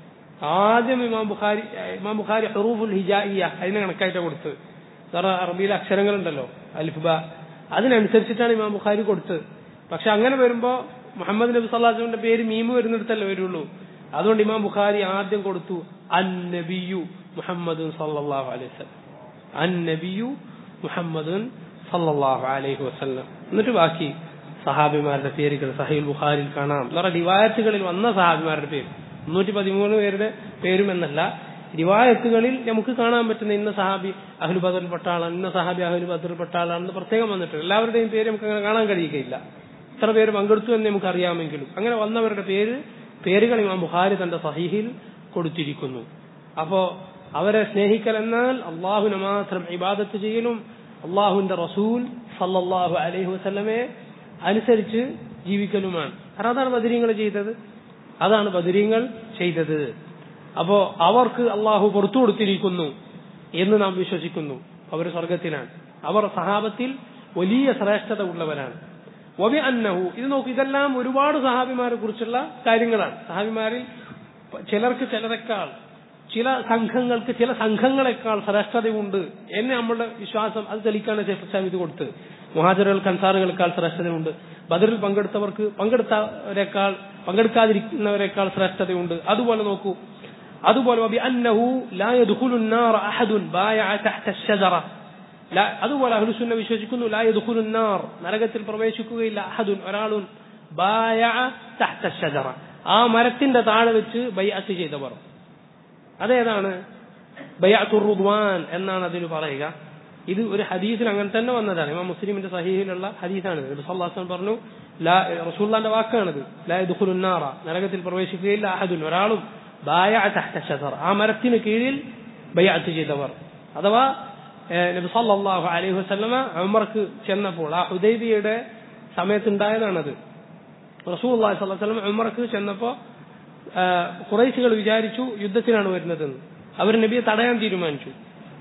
ആദ്യം ഇമാം ബുഖാരി ഇമാം ബുഖാരി ഹറൂഫുൽ ഹിജായിയ അതിന് കണക്കായിട്ട് കൊടുത്തത് കാരണം അറബിയിലെ അക്ഷരങ്ങളുണ്ടല്ലോ അലിഫ് ബ അതിനനുസരിച്ചിട്ടാണ് ഇമാം ബുഖാരി കൊടുത്തത് പക്ഷെ അങ്ങനെ വരുമ്പോ മുഹമ്മദ് നബി സല്ലാഹുവിന്റെ പേര് മീമ് വരുന്നിടത്തല്ലേ വരുള്ളൂ അതുകൊണ്ട് ഇമാം ബുഖാരി ആദ്യം കൊടുത്തു അൻ നബിയു മുഹമ്മദ് സല്ലാഹു അലൈഹി വസല്ലം അൻ നബിയു മുഹമ്മദ് സല്ലാഹു അലൈഹി വസല്ലം എന്നിട്ട് ബാക്കി സഹാബിമാരുടെ പേരുകൾ സഹീൽ ബുഖാരിൽ കാണാം വേറെ റിവായത്തുകളിൽ വന്ന സഹാബിമാരുടെ പേര് മുന്നൂറ്റി പതിമൂന്ന് പേരുടെ പേരും എന്നല്ല റിവായത്തുകളിൽ നമുക്ക് കാണാൻ പറ്റുന്ന ഇന്ന സഹാബി അഹ്ലു ബദറിൽപ്പെട്ട ആളാണ് ഇന്ന സഹാബി അഹ്ലു ബദറിൽപ്പെട്ട ആളാണെന്ന് പ്രത്യേകം വന്നിട്ടുണ്ട് എല്ലാവരുടെയും പേര് നമുക്ക് അങ്ങനെ കാണാൻ കഴിയുകയില്ല ഇത്ര പേര് പങ്കെടുത്തു എന്ന് നമുക്ക് അറിയാമെങ്കിലും അങ്ങനെ വന്നവരുടെ പേര് പേരുകൾ ഇമാം ബുഖാരി തന്റെ സഹീഹിൽ കൊടുത്തിരിക്കുന്നു അപ്പോ അവരെ സ്നേഹിക്കൽ എന്നാൽ അള്ളാഹുവിനെ മാത്രം ഇബാദത്ത് ചെയ്യലും അള്ളാഹുവിന്റെ റസൂൽ സല്ലല്ലാഹു അലൈഹി വസല്ലമയെ അനുസരിച്ച് ജീവിക്കലുമാണ് കാരണം അതാണ് ബദരീങ്ങൾ ചെയ്തത് അതാണ് ബദരീങ്ങൾ ചെയ്തത് അപ്പോ അവർക്ക് അള്ളാഹു പുറത്തു കൊടുത്തിരിക്കുന്നു എന്ന് നാം വിശ്വസിക്കുന്നു അവർ സ്വർഗത്തിലാണ് അവർ സഹാബത്തിൽ വലിയ ശ്രേഷ്ഠത ഉള്ളവരാണ് ഒബി അന്നഹു ഇത് നോക്കൂ ഇതെല്ലാം ഒരുപാട് സഹാബിമാരെ കുറിച്ചുള്ള കാര്യങ്ങളാണ് സഹാബിമാരിൽ ചിലർക്ക് ചിലരെക്കാൾ ചില സംഘങ്ങൾക്ക് ചില സംഘങ്ങളെക്കാൾ ശ്രേഷ്ഠതയുണ്ട് എന്ന് നമ്മളുടെ വിശ്വാസം അത് തെളിയിക്കാണ് ഷെയ്ഖ് ഇത് കൊടുത്തത് മുഹാജറുകൾക്ക് അൻസാറുകളെക്കാൾ ശ്രേഷ്ഠതയുണ്ട് ബദറിൽ പങ്കെടുത്തവർക്ക് പങ്കെടുത്തവരെക്കാൾ പങ്കെടുക്കാതിരിക്കുന്നവരെക്കാൾ ശ്രേഷ്ഠതയുണ്ട് അതുപോലെ നോക്കൂ അതുപോലെ അന്നഹു ലാ യദ്ഖുലു النار അഹദ ബായഅ തഹ്ത الشجرة ലാ അതുപോലെ അഹ്ലുസുന്ന വിശ്വസിക്കുന്നു ലാ യദ്ഖുലു النار നരകത്തിൽ പ്രവേശിക്കുകയില്ല അഹദുൻ ഒരാളും ബായഅ തഹ്ത الشجرة ആ മരത്തിന്റെ താഴെ വെച്ച് ബൈഅത്ത് ചെയ്തവർ അതേതാണ് ബൈഅത്തുർ റുദ്വാൻ എന്നാണ് അതിന് പറയുക ഇത് ഒരു ഹദീസിൽ അങ്ങനെ തന്നെ വന്നതാണ് ഇമാം മുസ്ലിമിന്റെ സഹീഹിലുള്ള ഹദീസാണ് നബി സല്ലല്ലാഹു അലൈഹി വസല്ലം പറഞ്ഞു ലാ റസൂലുള്ളാഹിന്റെ വാക്കാണിത് ലാ യദ്ഖുലു النار നരകത്തിൽ പ്രവേശിക്കുകയില്ല അഹദുൻ ഒരാളും ബായ തഹ്ത ഷജർ ആ മരത്തിന് കീഴിൽ ബയ്യാത്ത് ചെയ്തവർ അഥവാ നബി സല്ലല്ലാഹു അലൈഹി വസല്ലമ ഉമർക്ക് ചെന്നപ്പോൾ ആ ഹുദൈബിയുടെ സമയത്തുണ്ടായതാണത് റസൂലുള്ളാഹി സ്വല്ലല്ലാഹു അലൈഹി വസല്ലം ഉമർക്ക് ചെന്നപ്പോൾ കുറേശികൾ വിചാരിച്ചു യുദ്ധത്തിനാണ് വരുന്നതെന്ന് അവർ നബിയെ തടയാൻ തീരുമാനിച്ചു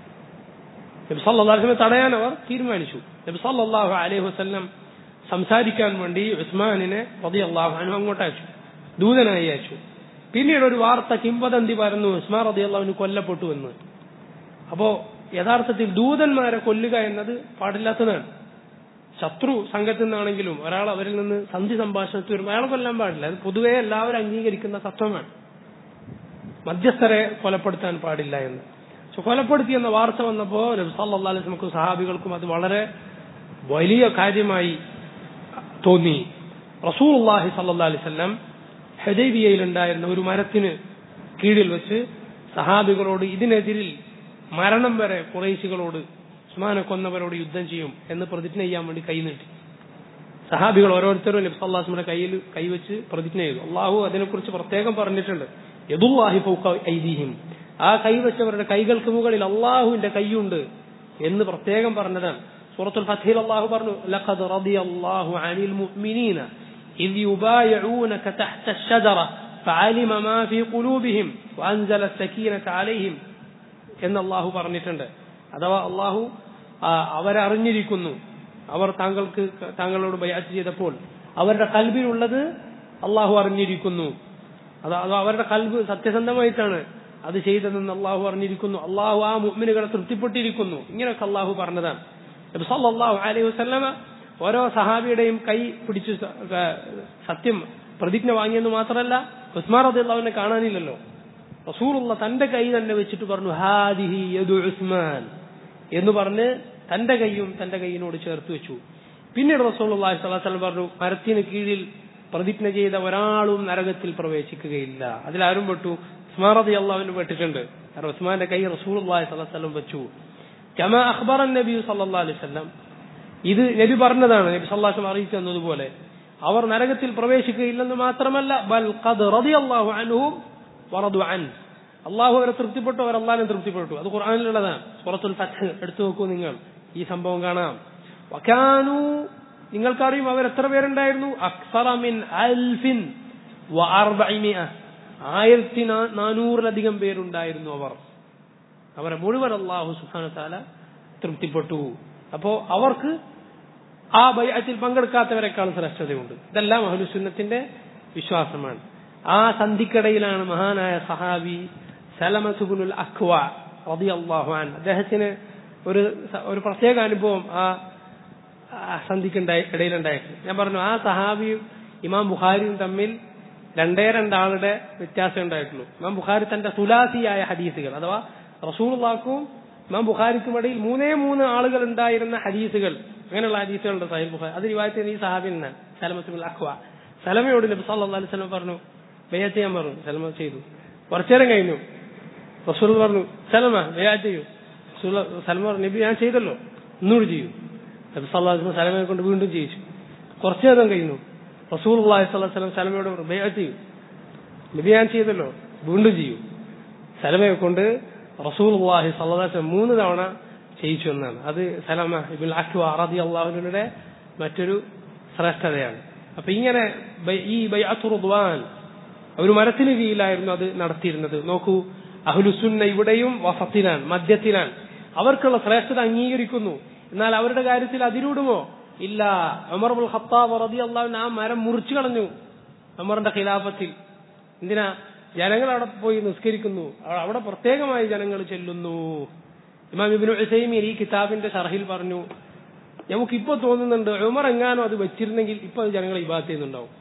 നബി സല്ലല്ലാഹു അലൈഹി വസല്ലം തടയാൻ അവർ തീരുമാനിച്ചു നബി സല്ലല്ലാഹു അലൈഹി വസല്ലം സംസാരിക്കാൻ വേണ്ടി ഉസ്മാനിനെ റളിയല്ലാഹു അൻഹു അങ്ങോട്ട് അയച്ചു ദൂതനായി അയച്ചു പിന്നീട് ഒരു വാർത്ത കിംവദന്തി പരന്നു ഉസ്മാൻ റളിയല്ലാഹുവിന് കൊല്ലപ്പെട്ടു എന്ന് അപ്പോ യഥാർത്ഥത്തിൽ ദൂതന്മാരെ കൊല്ലുക എന്നത് പാടില്ലാത്തതാണ് ശത്രു സംഘത്തിൽ നിന്നാണെങ്കിലും ഒരാൾ അവരിൽ നിന്ന് സന്ധി സംഭാഷണത്തിൽ വരുമ്പോൾ അയാളെ കൊല്ലാൻ പാടില്ല അത് പൊതുവെ എല്ലാവരും അംഗീകരിക്കുന്ന തത്വമാണ് മധ്യസ്ഥരെ കൊലപ്പെടുത്താൻ പാടില്ല എന്ന് പക്ഷെ കൊലപ്പെടുത്തി എന്ന വാർത്ത വന്നപ്പോ നബി സല്ലല്ലാഹു അലൈഹി വസല്ലമക്കും സഹാബികൾക്കും അത് വളരെ വലിയ കാര്യമായി തോന്നി റസൂലുള്ളാഹി സല്ലല്ലാഹു അലൈഹി വസല്ലം ഹുദൈബിയയിലുണ്ടായിരുന്ന ഒരു മരത്തിന് കീഴിൽ വെച്ച് സഹാബികളോട് ഇതിനെതിരിൽ മരണം വരെ കുറേശികളോട് ഉസ്മാനെ കൊന്നവരോട് യുദ്ധം ചെയ്യും എന്ന് പ്രതിജ്ഞ ചെയ്യാൻ വേണ്ടി കൈ നീട്ടി സഹാബികൾ ഓരോരുത്തരും നബി സല്ലാസ്മിന്റെ കയ്യിൽ കൈവച്ച് പ്രതിജ്ഞ ചെയ്തു അള്ളാഹു അതിനെക്കുറിച്ച് പ്രത്യേകം പറഞ്ഞിട്ടുണ്ട് യദുല്ലാഹി ഫൗക ഐദീഹിം ആ കൈവച്ചവരുടെ കൈകൾക്ക് മുകളിൽ അള്ളാഹുവിന്റെ കൈയുണ്ട് എന്ന് പ്രത്യേകം പറഞ്ഞതാണ് സൂറത്തുൽ ഫത്തഹിൽ അള്ളാഹു പറഞ്ഞു ലഖദ് റളിയല്ലാഹു അനിൽ മുഅ്മിനീന إذ يبايعونك تحت الشجرة فعلم ما في قلوبهم وأنزل السكينة عليهم എന്ന് അള്ളാഹു പറഞ്ഞിട്ടുണ്ട് അഥവാ അള്ളാഹു അവരെ അറിഞ്ഞിരിക്കുന്നു അവർ താങ്കൾക്ക് താങ്കളോട് ബയാറ്റ് ചെയ്തപ്പോൾ അവരുടെ കൽബിലുള്ളത് അള്ളാഹു അറിഞ്ഞിരിക്കുന്നു അത് അത് അവരുടെ കൽബ് സത്യസന്ധമായിട്ടാണ് അത് ചെയ്തതെന്ന് അള്ളാഹു അറിഞ്ഞിരിക്കുന്നു അള്ളാഹു ആ മുഅ്മിനുകളെ തൃപ്തിപ്പെട്ടിരിക്കുന്നു ഇങ്ങനെയൊക്കെ അള്ളാഹു പറഞ്ഞതാണ് നബി സല്ലല്ലാഹു അലൈഹി വസല്ലമ ഓരോ സഹാബിയുടെയും കൈ പിടിച്ചു സത്യം പ്രതിജ്ഞ വാങ്ങിയെന്ന് മാത്രമല്ല ഉസ്മാൻ റദിയുള്ളവനെ കാണാനില്ലല്ലോ റസൂലുള്ള തന്റെ കൈ തന്നെ വെച്ചിട്ട് പറഞ്ഞു ഹാദിഹി യദു ഉസ്മാൻ എന്ന് പറഞ്ഞ് തന്റെ കൈയും തന്റെ കൈയിനോട് ചേർത്ത് വെച്ചു പിന്നീട് റസൂലുള്ളാഹി സ്വല്ലല്ലാഹു അലൈഹി വസല്ലം പറഞ്ഞു മരത്തിന് കീഴിൽ പ്രതിജ്ഞ ചെയ്ത ഒരാളും നരകത്തിൽ പ്രവേശിക്കുകയില്ല അതിലാരും പെട്ടു ഉസ്മാൻ റളിയല്ലാഹുവിന് പെട്ടിട്ടുണ്ട് കാരണം ഉസ്മാന്റെ കൈ റസൂലുള്ളാഹി സ്വല്ലല്ലാഹു അലൈഹി വസല്ലം വെച്ചു കമാ അഖ്ബറ നബി സല്ലല്ലാഹു അലൈഹി വസല്ലം ഇത് നബി പറഞ്ഞതാണ് നബി സല്ലല്ലാഹു അലൈഹി വസല്ലം അറിയിച്ചു തന്നതുപോലെ അവർ നരകത്തിൽ പ്രവേശിക്കുകയില്ലെന്ന് മാത്രമല്ല ബൽ ഖദ് റളിയല്ലാഹു അൻഹും വറദു അൻ അള്ളാഹു അവരെ തൃപ്തിപ്പെട്ടു അവർ അള്ളാഹിനെ തൃപ്തിപ്പെട്ടു അത് ഖുർആാനിലുള്ളതാണ് സൂറത്തുൽ ഫത്ത് എടുത്തു നോക്കൂ നിങ്ങൾ ഈ സംഭവം കാണാം വക്കാനു നിങ്ങൾക്കറിയും അവർ എത്ര പേരുണ്ടായിരുന്നു അക്സറമിൻ അൽഫിൻ ആയിരത്തി നാനൂറിലധികം പേരുണ്ടായിരുന്നു അവർ അവരെ മുഴുവൻ അള്ളാഹു സുഹാന താല തൃപ്തിപ്പെട്ടു അപ്പോ അവർക്ക് ആ ബൈഅത്തിൽ പങ്കെടുക്കാത്തവരെക്കാൾ ശ്രേഷ്ഠതയുണ്ട് ഇതെല്ലാം അഹ്ലുസുന്നത്തിന്റെ വിശ്വാസമാണ് ആ സന്ധിക്കടയിലാണ് മഹാനായ സഹാബി സലമസുബുൽ അഖ്വ റളിയല്ലാഹു അൻഹു അദ്ദേഹത്തിന് ഒരു സ- ഒരു പ്രത്യേക അനുഭവം ആ ആ സന്ധിക്കുണ്ടായി ഇടയിലുണ്ടായിട്ടുണ്ട് ഞാൻ പറഞ്ഞു ആ സഹാബിയും ഇമാം ബുഖാരിയും തമ്മിൽ രണ്ടേ രണ്ടാളുടെ വ്യത്യാസം ഉണ്ടായിട്ടുള്ളൂ ഇമാം ബുഖാരി തന്റെ തുലാസിയായ ഹദീസുകൾ അഥവാ റസൂൾക്കും ഇമാം ബുഖാരിക്കും ഇടയിൽ മൂന്നേ മൂന്ന് ആളുകൾ ഉണ്ടായിരുന്ന ഹദീസുകൾ അങ്ങനെയുള്ള ഹദീസുകളുണ്ട് സഹീൽ ബുഖാരി അത് റിവായത്ത് ഈ സഹാബിൽ നിന്നാണ് സലമത്തുൽ അഖ്വ സലമയോട് നബി സല്ലല്ലാഹു അലൈഹി വസല്ലം പറഞ്ഞു ബയ്യാത്ത് ചെയ്യാൻ പറഞ്ഞു സലമ ചെയ്തു കുറച്ചു നേരം കഴിഞ്ഞു റസൂൽ പറഞ്ഞു സലമ ബയ്യാത്ത് ചെയ്യൂ റസൂൽ സലമ പറഞ്ഞു നബി ഞാൻ ചെയ്തല്ലോ ഒന്നുകൂടി ചെയ്യൂ നബി സല്ലല്ലാഹു അലൈഹി വസല്ലം സലമയെ കൊണ്ട് വീണ്ടും ചെയ്യിച്ചു കുറച്ചു നേരം കഴിഞ്ഞു റസൂൽ അള്ളാഹി സ്വല്ലല്ലാഹു അലൈഹി വസല്ലം സലമയോട് പറഞ്ഞു ബയ്യാത്ത് ചെയ്യൂ നബി ഞാൻ ചെയ്തല്ലോ വീണ്ടും ചെയ്യൂ സലമയെ കൊണ്ട് റസൂൽ അള്ളാഹി സല്ലാസ് മൂന്ന് തവണ ചെയ്യിച്ചു എന്നാണ് അത് സലമ ഇബുൽ അഖ്വ റതി അള്ളാഹുവിനുടെ മറ്റൊരു ശ്രേഷ്ഠതയാണ് അപ്പൊ ഇങ്ങനെ ബൈ- ഈ ബൈഅത്തുറുദ്വാൻ ഒരു മരത്തിന് കീഴിലായിരുന്നു അത് നടത്തിയിരുന്നത് നോക്കൂ അഹ്ലുസുന്ന ഇവിടെയും വസത്തിലാണ് മദ്യത്തിലാണ് അവർക്കുള്ള ശ്രേഷ്ഠത അംഗീകരിക്കുന്നു എന്നാൽ അവരുടെ കാര്യത്തിൽ അതിരൂടുമോ ഇല്ല ഉമർ ബുൽ ഖത്താബ് റതി അള്ളാഹുവിന് ആ മരം മുറിച്ചു കളഞ്ഞു ഉമറിന്റെ ഖിലാഫത്തിൽ എന്തിനാ ജനങ്ങൾ അവിടെ പോയി നിസ്കരിക്കുന്നു അവ- അവിടെ പ്രത്യേകമായി ജനങ്ങൾ ചെല്ലുന്നു ഇമാം ഇബ്നു ഉസൈമീൻ ഈ കിതാബിന്റെ ഷർഹിൽ പറഞ്ഞു നമുക്ക് ഇപ്പൊ തോന്നുന്നുണ്ട് ഉമർ എങ്ങാനും അത് വെച്ചിരുന്നെങ്കിൽ ഇപ്പൊ അത് ജനങ്ങൾ ഇബാദത്ത് ചെയ്യുന്നുണ്ടാവും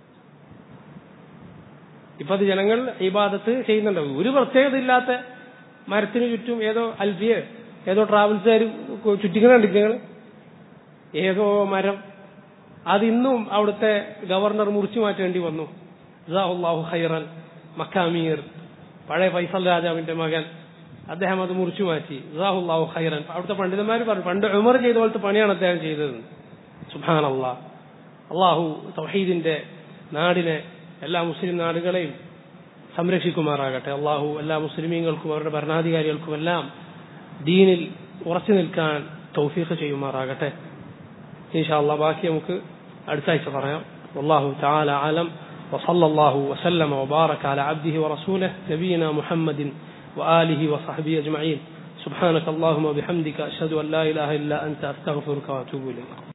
ഇപ്പൊ അത് ജനങ്ങൾ ഇബാദത്ത് ചെയ്യുന്നുണ്ടാവും ഒരു പ്രത്യേകത ഇല്ലാത്ത മരത്തിന് ചുറ്റും ഏതോ അൽഫിയ ഏതോ ട്രാവൽസുകാർ ചുറ്റിക്കണുണ്ട് നിങ്ങൾ ഏതോ മരം അത് ഇന്നും അവിടുത്തെ ഗവർണർ മുറിച്ചു മാറ്റേണ്ടി വന്നു ജസാഹുല്ലാഹു ഖൈറൻ മക്കാമീർ പഴയ ഫൈസൽ രാജാവിന്റെ മകൻ അദ്ദേഹം അത് മുറിച്ചു മാറ്റി ജസാഹുല്ലാഹു ഖൈറൻ അവിടുത്തെ പണ്ഡിതന്മാർ പറഞ്ഞു പണ്ട് ഉമർ ചെയ്ത പോലത്തെ പണിയാണ് അദ്ദേഹം ചെയ്തത് സുഹാൻ അള്ളാഹ് അള്ളാഹു തൗഹീദിന്റെ നാടിനെ എല്ലാ മുസ്ലിം നാടുകളെയും സംരക്ഷിക്കുമാറാകട്ടെ അള്ളാഹു എല്ലാ മുസ്ലിമീങ്ങൾക്കും അവരുടെ ഭരണാധികാരികൾക്കും എല്ലാം ദീനിൽ ഉറച്ചു നിൽക്കാൻ തൗഫീഖ് ചെയ്യുമാറാകട്ടെ إن شاء الله باقي നമുക്ക് അടുത്ത ആഴ്ച പറയാം والله تعالى أعلم وصلى الله وسلم وبارك على عبده ورسوله نبينا محمد وآله وصحبه أجمعين سبحانك اللهم وبحمدك أشهد أن لا إله إلا أنت أستغفرك وأتوب إليك